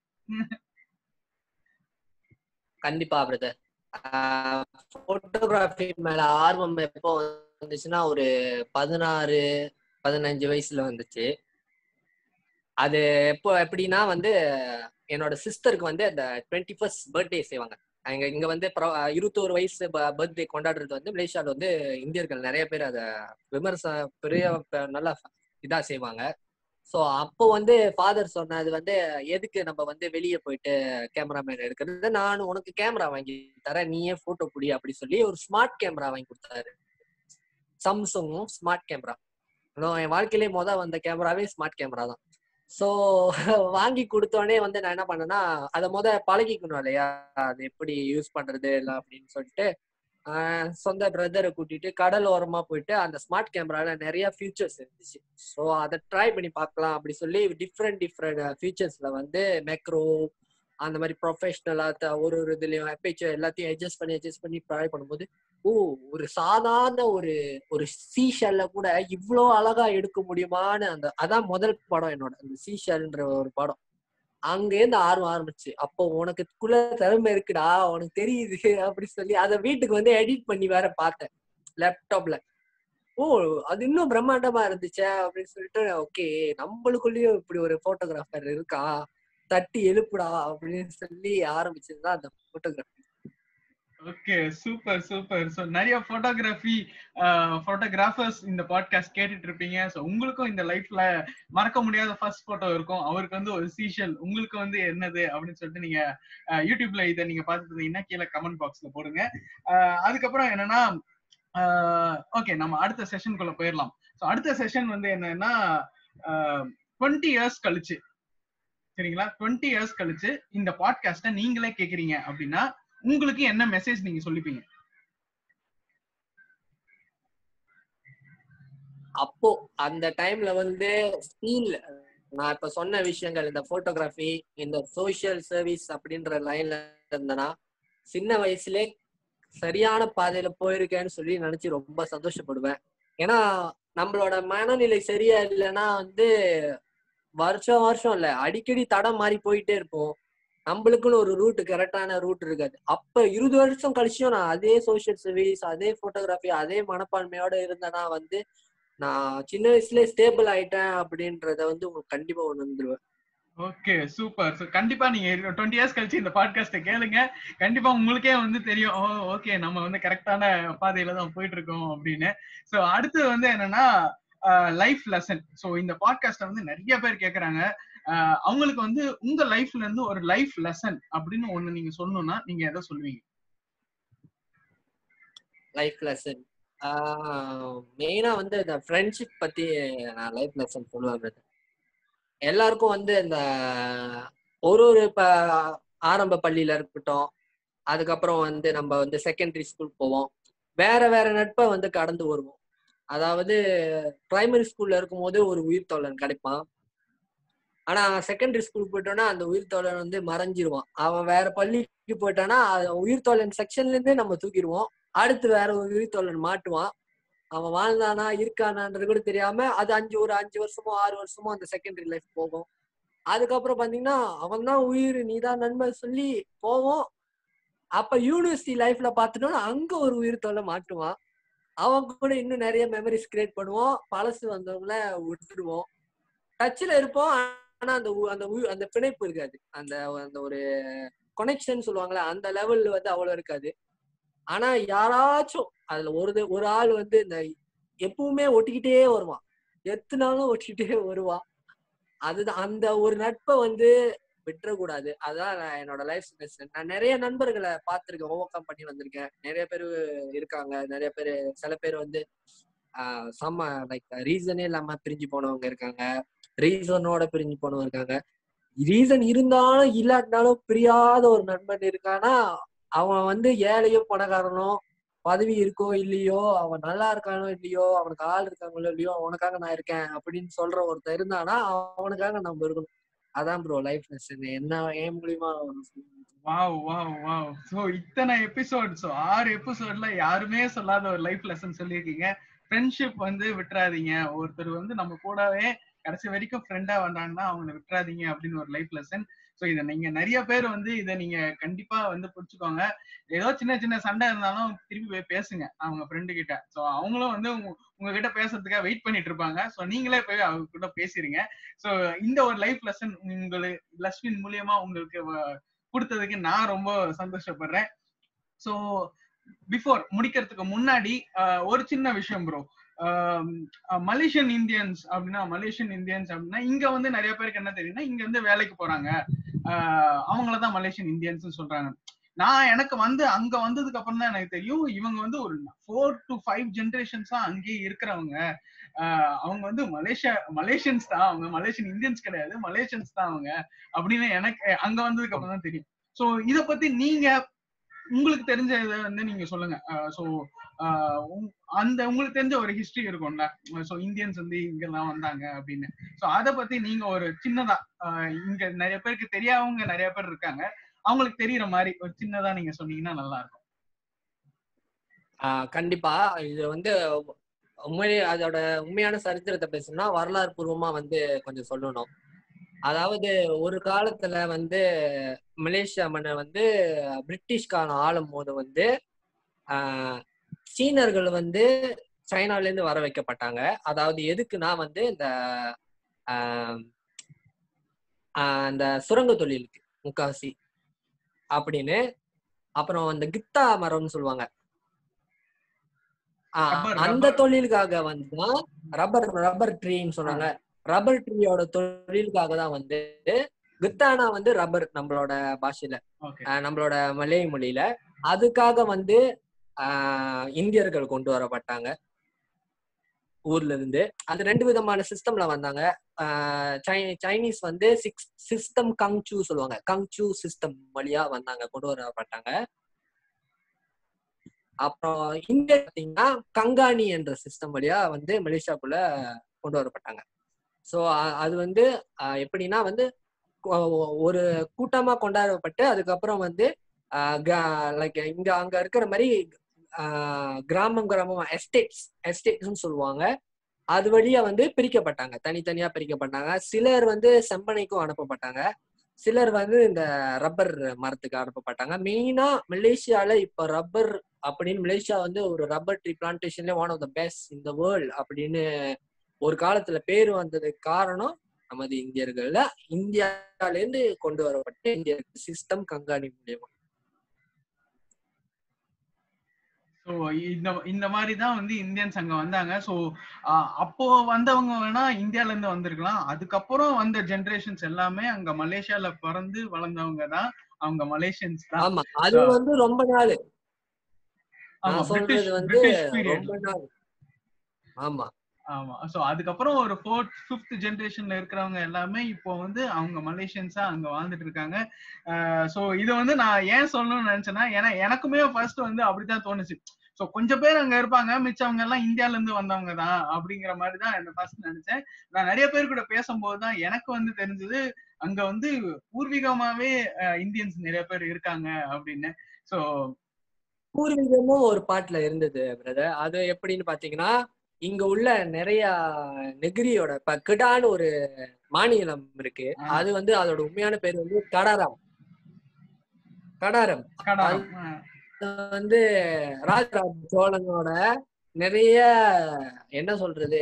கண்டிப்பா பிரதர் போட்டோகிராஃபி மேல ஆர்வம் எப்போ வந்துச்சுன்னா ஒரு பதினாறு பதினஞ்சு வயசுல வந்துச்சு அது எப்போ எப்படின்னா வந்து என்னோட சிஸ்டருக்கு வந்து அந்த டுவெண்ட்டி ஃபர்ஸ்ட் பர்த்டே செய்வாங்க அங்க இங்க வந்து pro- இருபத்தோரு வயசு பர்த்டே கொண்டாடுறது வந்து மலேசியால வந்து இந்தியர்கள் நிறைய பேர் அதை விமர்ச பெரிய ப- நல்லா இதா செய்வாங்க ஸோ அப்போ வந்து ஃபாதர் சொன்னது வந்து எதுக்கு நம்ம வந்து வெளியே போயிட்டு கேமராமேன் எடுக்கிறது நான் உனக்கு கேமரா வாங்கி தரேன் நீயே போட்டோ புடி அப்படி சொல்லி ஒரு ஸ்மார்ட் கேமரா வாங்கி கொடுத்தாரு சாம்சங்கும் ஸ்மார்ட் கேமரா என் வாழ்க்கையிலே மொதல் வந்த கேமராவே ஸ்மார்ட் கேமரா தான் ஸோ வாங்கி கொடுத்தோடனே வந்து நான் என்ன பண்ணேன்னா அதை முத பழகிக்கணும் இல்லையா அது எப்படி யூஸ் பண்றது இல்லை அப்படின்னு சொல்லிட்டு ஆஹ் சொந்த பிரதரை கூட்டிட்டு கடல் ஓரமா போயிட்டு அந்த ஸ்மார்ட் கேமரால நிறைய ஃபியூச்சர்ஸ் இருந்துச்சு ஸோ அதை ட்ரை பண்ணி பார்க்கலாம் அப்படி சொல்லி டிஃப்ரெண்ட் டிஃப்ரெண்ட் ஃபியூச்சர்ஸ்ல வந்து மேக்ரோ அந்த மாதிரி ப்ரொஃபஷனலா ஒரு ஒரு இதுலயும் எப்பேச்சும் எல்லாத்தையும் அட்ஜஸ்ட் பண்ணி அட்ஜஸ்ட் பண்ணி ட்ரை பண்ணும்போது ஓ ஒரு சாதாரண ஒரு ஒரு சீஷல்ல கூட இவ்வளோ அழகா எடுக்க முடியுமான்னு அந்த அதான் முதல் படம் என்னோட அந்த சீஷல்ன்ற ஒரு படம் அங்கேருந்து ஆர்வம் ஆரம்பிச்சு அப்போ உனக்குள்ள திறமை இருக்குடா உனக்கு தெரியுது அப்படி சொல்லி அதை வீட்டுக்கு வந்து எடிட் பண்ணி வேற பார்த்தேன் லேப்டாப்ல ஓ அது இன்னும் பிரம்மாண்டமா இருந்துச்சே அப்படின்னு சொல்லிட்டு ஓகே நம்மளுக்குள்ளேயும் இப்படி ஒரு போட்டோகிராஃபர் இருக்கா தட்டி எழுப்புடா அப்படின்னு சொல்லி ஆரம்பிச்சதுதான் அந்த photography okay super super so நிறைய போட்டோகிராஃபி போட்டோகிராஃபர்ஸ் இந்த பாட்காஸ்ட் கேட்டுட்டு இருப்பீங்க ஸோ உங்களுக்கும் இந்த லைஃப்ல மறக்க முடியாத ஃபர்ஸ்ட் போட்டோ இருக்கும் அவருக்கு வந்து ஒரு சீஷல் உங்களுக்கு வந்து என்னது அப்படின்னு சொல்லிட்டு நீங்க அஹ், யூடியூப்ல இதை நீங்க பார்த்துட்டு இருந்தீங்கன்னா கீழே கமெண்ட் பாக்ஸ்ல போடுங்க அஹ், அதுக்கப்புறம் என்னன்னா ஓகே நம்ம அடுத்த செஷனுக்குள்ள போயிடலாம் ஸோ அடுத்த செஷன் வந்து என்னன்னா டுவெண்ட்டி இயர்ஸ் கழிச்சு சரிங்களா டுவெண்ட்டி இயர்ஸ் கழிச்சு இந்த பாட்காஸ்ட்டை நீங்களே கேக்குறீங்க அப்படின்னா உங்களுக்கு என்ன மெசேஜ் நீங்க சொல்லிப்பீங்க அப்போ அந்த டைம்ல வந்து ஸ்டீல் நான் இப்ப சொன்ன விஷயங்கள் இந்த போட்டோகிராஃபி இந்த சோஷியல் சர்வீஸ் அப்படின்ற லைன்ல இருந்தனா சின்ன வயசுலே சரியான பாதையில போயிருக்கேன்னு சொல்லி நினைச்சு ரொம்ப சந்தோஷப்படுவேன் ஏன்னா நம்மளோட மனநிலை சரியா இல்லைன்னா வந்து வருஷம் வருஷம் இல்ல அடிக்கடி தடம் மாறி போயிட்டே இருப்போம் நம்மளுக்குன்னு ஒரு ரூட் கரெக்டான ரூட் இருக்காது அப்ப இருபது வருஷம் கழிச்சும் நான் அதே சோஷியல் சர்வீஸ் அதே போட்டோகிராஃபி அதே மனப்பான்மையோட இருந்தேன்னா வந்து நான் சின்ன வயசுலயே ஸ்டேபிள் ஆயிட்டேன் அப்படின்றத வந்து உங்களுக்கு கண்டிப்பா உணர்ந்துருவேன் ஓகே சூப்பர் ஸோ கண்டிப்பா நீங்க டுவெண்ட்டி இயர்ஸ் கழிச்சு இந்த பாட்காஸ்ட்டை கேளுங்க கண்டிப்பா உங்களுக்கே வந்து தெரியும் ஓ ஓகே நம்ம வந்து கரெக்டான பாதையில தான் போயிட்டு இருக்கோம் அப்படின்னு ஸோ அடுத்து வந்து என்னன்னா லைஃப் லெசன் ஸோ இந்த பாட்காஸ்ட்டை வந்து நிறைய பேர் கேட்கறாங்க அஹ், அவங்களுக்கு வந்து உங்க லைஃப்ல இருந்து ஒரு லைஃப் லெசன் அப்படின்னு ஒண்ணு நீங்க சொல்லணும்னா நீங்க எதை சொல்லுவீங்க லைஃப் லெசன் மெயினா வந்து இந்த ஃப்ரெண்ட்ஷிப் பத்தி நான் லைஃப் லெசன் சொல்லுவேன் brother. எல்லாருக்கும் வந்து இந்த ஒரு ஒரு இப்ப ஆரம்ப பள்ளியில இருக்கட்டும் அதுக்கப்புறம் வந்து நம்ம வந்து செகண்டரி ஸ்கூல் போவோம் வேற வேற நட்பை வந்து கடந்து வருவோம் அதாவது பிரைமரி ஸ்கூல்ல இருக்கும்போது ஒரு உயிர் தோழன் கிடைப்பான் ஆனா செகண்டரி ஸ்கூல் போயிட்டோம்னா அந்த உயிர் தோழன் வந்து மறைஞ்சிருவான் அவன் வேற பள்ளிக்கு போயிட்டானா அது உயிர் தோழன் செக்ஷன்ல இருந்தே நம்ம தூக்கிடுவோம் அடுத்து வேற ஒரு உயிர் தோழன் மாட்டுவான் அவன் வாழ்ந்தானா இருக்கானான்றது கூட தெரியாம அது அஞ்சு ஒரு அஞ்சு வருஷமோ ஆறு வருஷமோ அந்த செகண்டரி லைஃப் போகும் அதுக்கப்புறம் பாத்தீங்கன்னா அவன் தான் உயிர் நீதான் நண்பன் சொல்லி போவோம் அப்ப யூனிவர்சிட்டி லைஃப்ல பாத்துட்டோம்னா அங்க ஒரு உயிர் தொல்லை மாட்டுவான் அவன் கூட இன்னும் நிறைய மெமரிஸ் கிரியேட் பண்ணுவோம் பழசு வந்தவங்கள விட்டுடுவோம் டச்ல இருப்போம் ஆனா அந்த உ- அந்த உயிர் அந்த பிணைப்பு இருக்காது அந்த அந்த ஒரு கனெக்ஷன் சொல்லுவாங்கல்ல அந்த லெவல்ல வந்து அவ்வளவு இருக்காது ஆனா யாராச்சும் அதுல ஒரு து- ஒரு ஆள் வந்து இந்த எப்பவுமே ஒட்டிக்கிட்டே வருவான் எத்தனாலும் ஒட்டிக்கிட்டே வருவான் அதுதான் அந்த ஒரு நட்பை வந்து விட்டுறக்கூடாது அதான் நான் என்னோட லைஃப் லெசன் நான் நிறைய நண்பர்களை பார்த்திருக்கேன் ஓவர் கம் பண்ணி வந்திருக்கேன் நிறைய பேர் இருக்காங்க நிறைய பேர் சில பேர் வந்து ஆஹ் செம்ம லைக் ரீசனே இல்லாம பிரிஞ்சு போனவங்க இருக்காங்க ரீசனோட பிரிஞ்சு போனவங்க இருக்காங்க ரீசன் இருந்தாலும் இல்லாட்டினாலும் பிரியாத ஒரு நண்பன் இருக்கானா அவன் வந்து ஏழையோ பணக்காரனோ பதவி இருக்கோ இல்லையோ அவன் நல்லா இருக்கானோ இல்லையோ அவனுக்கு ஆள் இருக்காங்களோ இல்லையோ அவனுக்காக நான் இருக்கேன் அப்படின்னு சொல்ற ஒருத்தன் இருந்தானா அவனுக்காக நம்ம இருக்கணும் அதான் ப்ரோ லைஃப் லெசன் என்ன ஏன் மூலியமா வாவ் வாவ் வாவ் சோ இத்தனை எபிசோட் சோ ஆறு எபிசோட்ல யாருமே சொல்லாத ஒரு லைஃப் லெசன் சொல்லியிருக்கீங்க ஃப்ரெண்ட்ஷிப் வந்து விட்டுறாதீங்க ஒருத்தர் வந்து நம்ம கூடவே கடைசி வரைக்கும் ஃப்ரெண்டா வந்தாங்கன்னா அவங்களை விட்டுறாதீங்க அப்படின்னு ஒரு லைஃப் லெசன் சோ இதை நீங்க நிறைய பேர் வந்து இதை நீங்க கண்டிப்பா வந்து புடிச்சுக்கோங்க ஏதோ சின்ன சின்ன சண்டை இருந்தாலும் திருப்பி போய் பேசுங்க அவங்க ஃப்ரெண்டு கிட்ட சோ அவங்களும் வந்து உங்க- உங்ககிட்ட பேசுறதுக்காக வெயிட் பண்ணிட்டு இருப்பாங்க சோ நீங்களே போய் அவங்க கிட்ட பேசிருங்க சோ இந்த ஒரு லைஃப் லெசன் உங்களுக்கு லக்ஷ்மின் மூலியமா உங்களுக்கு வ- கொடுத்ததுக்கு நான் ரொம்ப சந்தோஷப்படுறேன் ஸோ பிஃபோர் முடிக்கிறதுக்கு முன்னாடி ஆஹ், ஒரு சின்ன விஷயம் ப்ரோ மலேசியன் இந்தியன்ஸ் அப்படின்னா மலேசியன் இந்தியன்ஸ் அப்படின்னா இங்க வந்து நிறைய பேருக்கு என்ன தெரியும்னா இங்க வந்து வேலைக்கு போறாங்க அவங்கள தான் மலேசியன் இந்தியன்ஸ் சொல்றாங்க நான் எனக்கு வந்து அங்க வந்ததுக்கு அப்புறம் தான் எனக்கு தெரியும் இவங்க வந்து ஒரு ஃபோர் டு ஃபைவ் ஜென்ரேஷன்ஸா அங்கேயே இருக்கிறவங்க ஆஹ் அவங்க வந்து மலேசியா மலேசியன்ஸ் தான் அவங்க மலேசியன் இந்தியன்ஸ் கிடையாது மலேசியன்ஸ் தான் அவங்க அப்படின்னு எனக்கு அங்க வந்ததுக்கு அப்புறம் தான் தெரியும் சோ இத பத்தி நீங்க உங்களுக்கு தெரிஞ்ச இதை வந்து நீங்க சொல்லுங்க சோ அந்த உங்களுக்கு தெரிஞ்ச ஒரு ஹிஸ்டரி இருக்கும்ல சோ இந்தியன்ஸ் வந்து இங்கெல்லாம் வந்தாங்க அப்படின்னு சோ அத பத்தி நீங்க ஒரு சின்னதா ஆஹ் இங்க நிறைய பேருக்கு தெரியாதவங்க நிறைய பேர் இருக்காங்க அவங்களுக்கு தெரியற மாதிரி ஒரு சின்னதா நீங்க சொன்னீங்கன்னா நல்லா இருக்கும் ஆஹ் கண்டிப்பா இது வந்து உண்மையிலே அதோட உண்மையான சரித்திரத்தை பேசணும்னா வரலாறு பூர்வமா வந்து கொஞ்சம் சொல்லணும் அதாவது ஒரு காலத்துல வந்து மலேசியா மன்னர் வந்து பிரிட்டிஷ்காரன் ஆளும் போது வந்து ஆஹ் சீனர்கள் வந்து சைனால இருந்து வர வைக்கப்பட்டாங்க அதாவது எதுக்குன்னா வந்து இந்த ஆஹ் ஆஹ் இந்த சுரங்க தொழிலுக்கு முக்காசி அப்படின்னு அப்புறம் அந்த கித்தா மரம்னு சொல்லுவாங்க ஆஹ் Rubber, அந்த rubber. தொழிலுக்காக வந்து ரப்பர் ரப்பர் ட்ரீன்னு சொன்னாங்க ரப்பர் ட்ரீயோட தொழிலுக்காக தான் வந்து கித்தானா வந்து ரப்பர் நம்மளோட பாஷையில ஓகே ஆஹ் நம்மளோட மலை மொழியில அதுக்காக வந்து ஆஹ் இந்தியர்கள் கொண்டு வரப்பட்டாங்க ஊர்ல இருந்து அது ரெண்டு விதமான சிஸ்டம்ல வந்தாங்க ஆஹ் சை- சைனீஸ் வந்து சிக்ஸ் சிஸ்டம் கங்சூ சொல்லுவாங்க கங்சூ சிஸ்டம் வழியா வந்தாங்க கொண்டு வரப்பட்டாங்க அப்புறம் இந்தியா பார்த்தீங்கன்னா கங்காணி என்ற சிஸ்டம் வழியா வந்து மலேசியாக்குள்ள கொண்டு வரப்பட்டாங்க ஸோ அது வந்து ஆஹ் எப்படின்னா வந்து கொ- ஒரு கூட்டமா கொண்டாடப்பட்டு அதுக்கப்புறம் வந்து லைக் இங்க அங்க இருக்கிற மாதிரி ஆஹ் கிராமம் கிராமமா எஸ்டேட்ஸ் எஸ்டேட்ஸ்னு சொல்லுவாங்க அது வழியா வந்து பிரிக்கப்பட்டாங்க தனித்தனியா பிரிக்கப்பட்டாங்க சிலர் வந்து செம்பனைக்கும் அனுப்பப்பட்டாங்க சிலர் வந்து இந்த ரப்பர் மரத்துக்கு அனுப்பப்பட்டாங்க மெயினா மலேசியால இப்ப ரப்பர் அப்படின்னு மலேசியா வந்து ஒரு ரப்பர் ட்ரீ பிளான்டேஷன்ல ஒன் ஆஃப் த பெஸ்ட் இந்த வேர்ல்ட் அப்படின்னு ஒரு காலத்துல பேர் வந்ததுக்கு காரணம் நமது இந்தியர்கள்ல இந்தியால இருந்து கொண்டு வரப்பட்ட இந்திய சிஸ்டம் கண்காணி மூலியமா ஸோ இந்த இந்த மாதிரி தான் வந்து இந்தியன்ஸ் அங்க வந்தாங்க ஸோ அப்போ வந்தவங்க வேணா இந்தியால இருந்து வந்திருக்கலாம் அதுக்கப்புறம் வந்த ஜெனரேஷன்ஸ் எல்லாமே அங்க மலேசியால பிறந்து வளர்ந்தவங்க தான் அவங்க மலேசியன்ஸ் தான் ஆமா அது வந்து ரொம்ப நாள் ஆமா நான் பிரிட்டிஷ் சொல்றது வந்து பிரிட்டிஷ் பீரியட் ரொம்ப நாள் ஆமா ஆமா சோ அதுக்கப்புறம் ஒரு ஃபோர்த் ஃபிஃப்த் ஜெனரேஷன்ல இருக்கிறவங்க எல்லாமே இப்போ வந்து அவங்க மலேசியன்ஸா அங்க வாழ்ந்துட்டு இருக்காங்க சோ இது வந்து நான் ஏன் சொல்லணும்னு நினைச்சேன்னா ஏன்னா எனக்குமே ஃபர்ஸ்ட் வந்து அப்படிதான் தோணுச்சு சோ கொஞ்சம் பேர் அங்க இருப்பாங்க மிச்சவங்க எல்லாம் இந்தியால இருந்து வந்தவங்க தான் அப்படிங்கிற மாதிரி தான் என்ன ஃபர்ஸ்ட் நினைச்சேன் நான் நிறைய பேர் கூட பேசும்போது தான் எனக்கு வந்து தெரிஞ்சது அங்க வந்து பூர்வீகமாவே இந்தியன்ஸ் நிறைய பேர் இருக்காங்க அப்படின்னு சோ பூர்வீகமும் ஒரு பாட்டுல இருந்தது பிரதர் அது எப்படின்னு பாத்தீங்கன்னா இங்க உள்ள நிறைய நெகிரியோட இப்ப கிடான்னு ஒரு மாநிலம் இருக்கு ஆ. அது வந்து அதோட உண்மையான பேர் வந்து கடாரம் கடாரம் கடாரம் அது வந்து ராஜராஜ சோழனோட நிறைய என்ன சொல்றது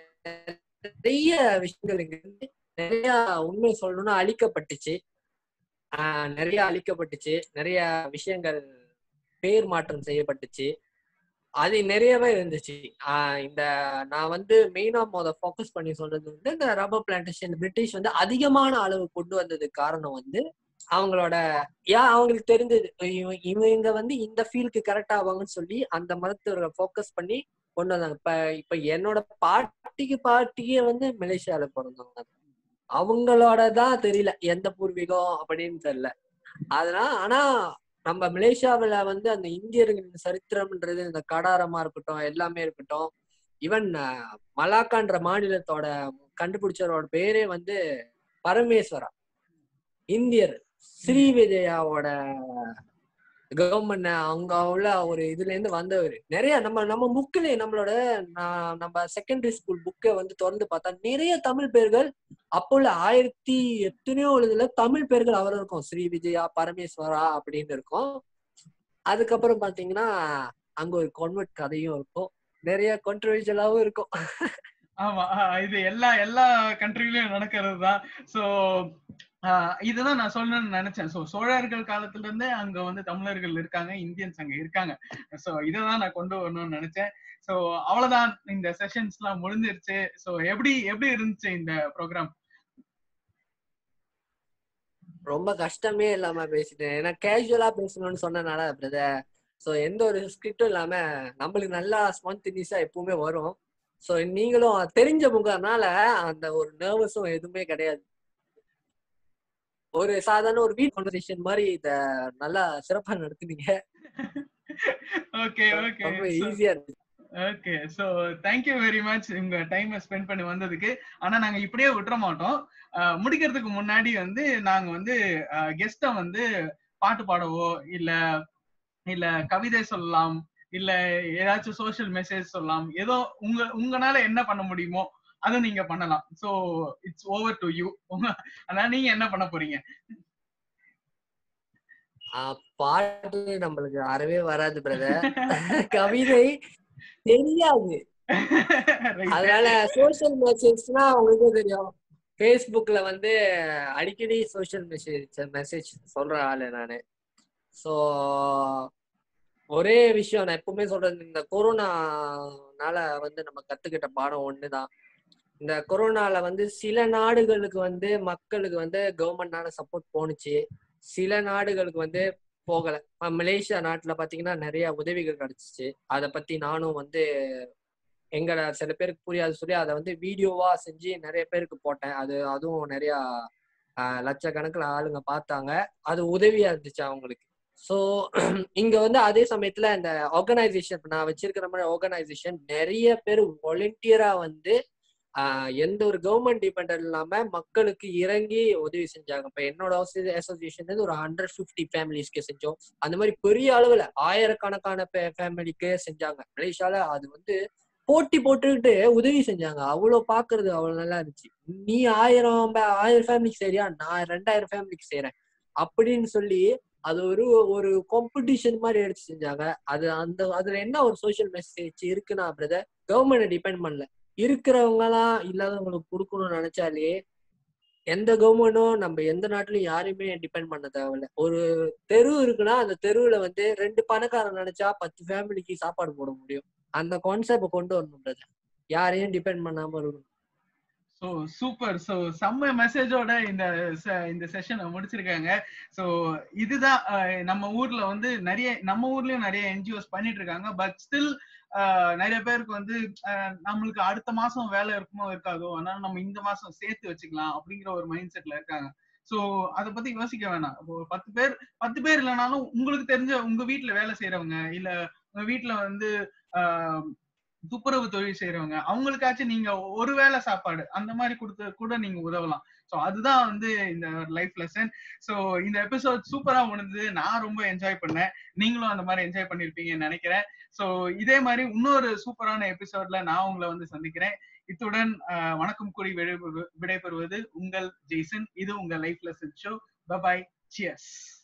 நிறைய விஷயங்கள் இங்க இருந்து நிறைய உண்மை சொல்லணும்னா அழிக்கப்பட்டுச்சு ஆஹ் நிறைய அழிக்கப்பட்டுச்சு நிறைய விஷயங்கள் பேர் மாற்றம் செய்யப்பட்டுச்சு அது நிறையவே இருந்துச்சு ஆஹ் இந்த நான் வந்து மெயினா முத ஃபோக்கஸ் பண்ணி சொல்றது வந்து இந்த ரப்பர் பிளான்டேஷன் பிரிட்டிஷ் வந்து அதிகமான அளவு கொண்டு வந்ததுக்கு காரணம் வந்து அவங்களோட ஏன் அவங்களுக்கு தெரிஞ்சது இவ- இவங்க வந்து இந்த ஃபீல்டுக்கு கரெக்ட் ஆவாங்கன்னு சொல்லி அந்த மதத்தோட ஃபோக்கஸ் பண்ணி கொண்டு வந்தாங்க இப்ப இப்ப என்னோட பாட்டிக்கு பாட்டியே வந்து மலேசியால பிறந்தவங்க அவங்களோட தான் தெரியல எந்த பூர்வீகம் அப்படின்னு தெரியல அதனால ஆனா நம்ம மலேசியாவுல வந்து அந்த இந்தியர்களின் சரித்திரம்ன்றது இந்த கடாரமா இருக்கட்டும் எல்லாமே இருக்கட்டும் ஈவன் மலாக்கான்ற மாநிலத்தோட கண்டுபிடிச்சவரோட பேரே வந்து பரமேஸ்வரா இந்தியர் ஸ்ரீவிஜயாவோட கவர்மெண்ட் அங்க உள்ள ஒரு இதுல இருந்து வந்தவர் நிறைய நம்ம நம்ம புக்ல நம்மளோட நான் நம்ம செகண்டரி ஸ்கூல் புக்கை வந்து திறந்து பார்த்தா நிறைய தமிழ் பேர்கள் அப்போ உள்ள ஆயிரத்தி எத்தனையோ இதுல தமிழ் பேர்கள் அவர் இருக்கும் ஸ்ரீ விஜயா பரமேஸ்வரா அப்படின்னு இருக்கும் அதுக்கப்புறம் பாத்தீங்கன்னா அங்க ஒரு கான்வெர்ட் கதையும் இருக்கும் நிறைய கான்ட்ரவர்ஷியலாவும் இருக்கும் ஆமா ஆஹ் இது எல்லா எல்லா கண்ட்ரிலயும் நடக்கிறது தான் சோ இதுதான் நான் சொல்லணும்னு நினைச்சேன் சோ சோழர்கள் காலத்துல இருந்தே அங்க வந்து தமிழர்கள் இருக்காங்க இந்தியன்ஸ் அங்க இருக்காங்க சோ இததான் நான் கொண்டு வரணும்னு நினைச்சேன் சோ அவ்வளவுதான் இந்த செஷன்ஸ் எல்லாம் முடிஞ்சிருச்சு சோ எப்படி எப்படி இருந்துச்சு இந்த ப்ரோக்ராம் ரொம்ப கஷ்டமே இல்லாம பேசிட்டேன் ஏன்னா கேஷுவலா பேசணும்னு சொன்னனால பிரதர் ஸோ எந்த ஒரு ஸ்கிரிப்டும் இல்லாம நம்மளுக்கு நல்லா ஸ்பான்டினியஸா எப்பவுமே வரும் ஸோ நீங்களும் தெரிஞ்ச முகம்னால அந்த ஒரு நர்வஸும் எதுவுமே கிடையாது ஒரு சாதாரண ஒரு வீட் கான்வர்சேஷன் மாதிரி இத நல்லா சிறப்பா நடத்துனீங்க ஓகே ஓகே ரொம்ப ஈஸியா இருக்கு okay so thank you very much உங்க டைம் ஸ்பெண்ட் பண்ணி வந்ததுக்கு ஆனா நாங்க இப்படியே விட்டுற மாட்டோம் அஹ் முடிக்கிறதுக்கு முன்னாடி வந்து நாங்க வந்து கெஸ்ட வந்து பாட்டு பாடவோ இல்ல இல்ல கவிதை சொல்லலாம் இல்ல ஏதாச்சும் சோஷியல் மெசேஜ் சொல்லலாம் ஏதோ உங்க உங்களால என்ன பண்ண முடியுமோ அதை நீங்க பண்ணலாம் so it's over to you அதனால நீங்க என்ன பண்ண போறீங்க ஆஹ் பாட்டு நம்மளுக்கு அறவே வராது பிரதர் கவிதை தெரியாது Right. அதனால சோஷியல் மெசேஜ்னா உங்களுக்கு தெரியும் ஃபேஸ்புக்ல வந்து அடிக்கடி சோஷியல் மெசேஜ் மெசேஜ் சொல்ற ஆளு நானு ஸோ ஒரே விஷயம் நான் எப்பவுமே சொல்றது இந்த கொரோனானால வந்து நம்ம கத்துக்கிட்ட பாடம் ஒண்ணுதான் இந்த கொரோனால வந்து சில நாடுகளுக்கு வந்து மக்களுக்கு வந்து கவர்மெண்ட்னால சப்போர்ட் போணுச்சு சில நாடுகளுக்கு வந்து போகல இப்ப மலேசியா நாட்டுல பாத்தீங்கன்னா நிறைய உதவிகள் கிடைச்சிச்சு அதை பத்தி நானும் வந்து எங்கட சில பேருக்கு புரியாது சொல்லி அதை வந்து வீடியோவா செஞ்சு நிறைய பேருக்கு போட்டேன் அது அதுவும் நிறைய ஆஹ், லட்சக்கணக்குல ஆளுங்க பார்த்தாங்க அது உதவியா இருந்துச்சு அவங்களுக்கு ஸோ இங்க வந்து அதே சமயத்துல இந்த ஆர்கனைசேஷன் நான் வச்சிருக்கிற மாதிரி ஆர்கனைசேஷன் நிறைய பேர் வாலண்டியரா வந்து ஆஹ், எந்த ஒரு கவர்மெண்ட் டிபெண்ட் இல்லாம மக்களுக்கு இறங்கி உதவி செஞ்சாங்க இப்ப என்னோட அசோசியேஷன் ஒரு ஹண்ட்ரட் ஃபிஃப்டி ஃபேமிலிஸ்க்கு செஞ்சோம் அந்த மாதிரி பெரிய அளவுல ஆயிரக்கணக்கான ஃபேமிலிக்கு செஞ்சாங்க மலேசியால அது வந்து போட்டி போட்டுக்கிட்டு உதவி செஞ்சாங்க அவ்வளவு பாக்குறது அவ்வளவு நல்லா இருந்துச்சு நீ ஆயிரம் பே- ஆயிரம் ஃபேமிலிக்கு சரியா நான் ரெண்டாயிரம் ஃபேமிலிக்கு செய்யறேன் அப்படின்னு சொல்லி அது ஒரு ஒரு காம்படிஷன் மாதிரி எடுத்து செஞ்சாங்க அது அந்த அதுல என்ன ஒரு சோஷியல் மெசேஜ் இருக்குன்னா பிரதர் கவர்மெண்ட் டிபெண்ட் பண்ணல இருக்கிறவங்க எல்லாம் இல்லாதவங்களுக்கு கொடுக்கணும்னு நினைச்சாலே எந்த கவர்மெண்ட்டும் நம்ம எந்த நாட்டிலும் யாரையுமே டிபெண்ட் பண்ண தேவையில்ல ஒரு தெரு இருக்குன்னா அந்த தெருவுல வந்து ரெண்டு பணக்காரன் நினைச்சா பத்து ஃபேமிலிக்கு சாப்பாடு போட முடியும் அந்த கான்செப்ட் கொண்டு வரணும் brother. யாரையும் டிபெண்ட் பண்ணாம இருக்கணும் சோ சூப்பர் சோ செம்ம மெசேஜோட இந்த se- இந்த செஷனை முடிச்சிருக்காங்க சோ இதுதான் அஹ், நம்ம ஊர்ல வந்து நிறைய நம்ம ஊர்லயும் நிறைய என்ஜிஓஸ் பண்ணிட்டு இருக்காங்க பட் ஸ்டில் நிறைய பேருக்கு வந்து அஹ், நம்மளுக்கு அடுத்த மாசம் வேலை இருக்குமோ இருக்காதோ அதனால நம்ம இந்த மாசம் சேர்த்து வச்சுக்கலாம் அப்படிங்கிற ஒரு மைண்ட் செட்ல இருக்காங்க சோ அத பத்தி யோசிக்க வேணாம் இப்போ பத்து பேர் பத்து பேர் இல்லைனாலும் உங்களுக்கு தெரிஞ்ச உங்க வீட்ல வேலை செய்யறவங்க இல்ல உங்க வீட்ல வந்து ஆஹ் துப்புரவு தொழில் செய்யறவங்க அவங்களுக்காச்சும் நீங்க ஒரு வேளை சாப்பாடு அந்த மாதிரி கொடுத்து கூட நீங்க உதவலாம் சோ அதுதான் வந்து இந்த லைஃப் லெசன் சோ இந்த எபிசோட் சூப்பரா முடிஞ்சது நான் ரொம்ப என்ஜாய் பண்ணேன் நீங்களும் அந்த மாதிரி என்ஜாய் பண்ணிருப்பீங்கன்னு நினைக்கிறேன் சோ இதே மாதிரி இன்னொரு சூப்பரான எபிசோட்ல நான் உங்களை வந்து சந்திக்கிறேன் இத்துடன் ஆஹ், வணக்கம் கூறி விடை விடைபெறுவது உங்கள் ஜெய்சன் இது உங்க life lesson show bye bye cheers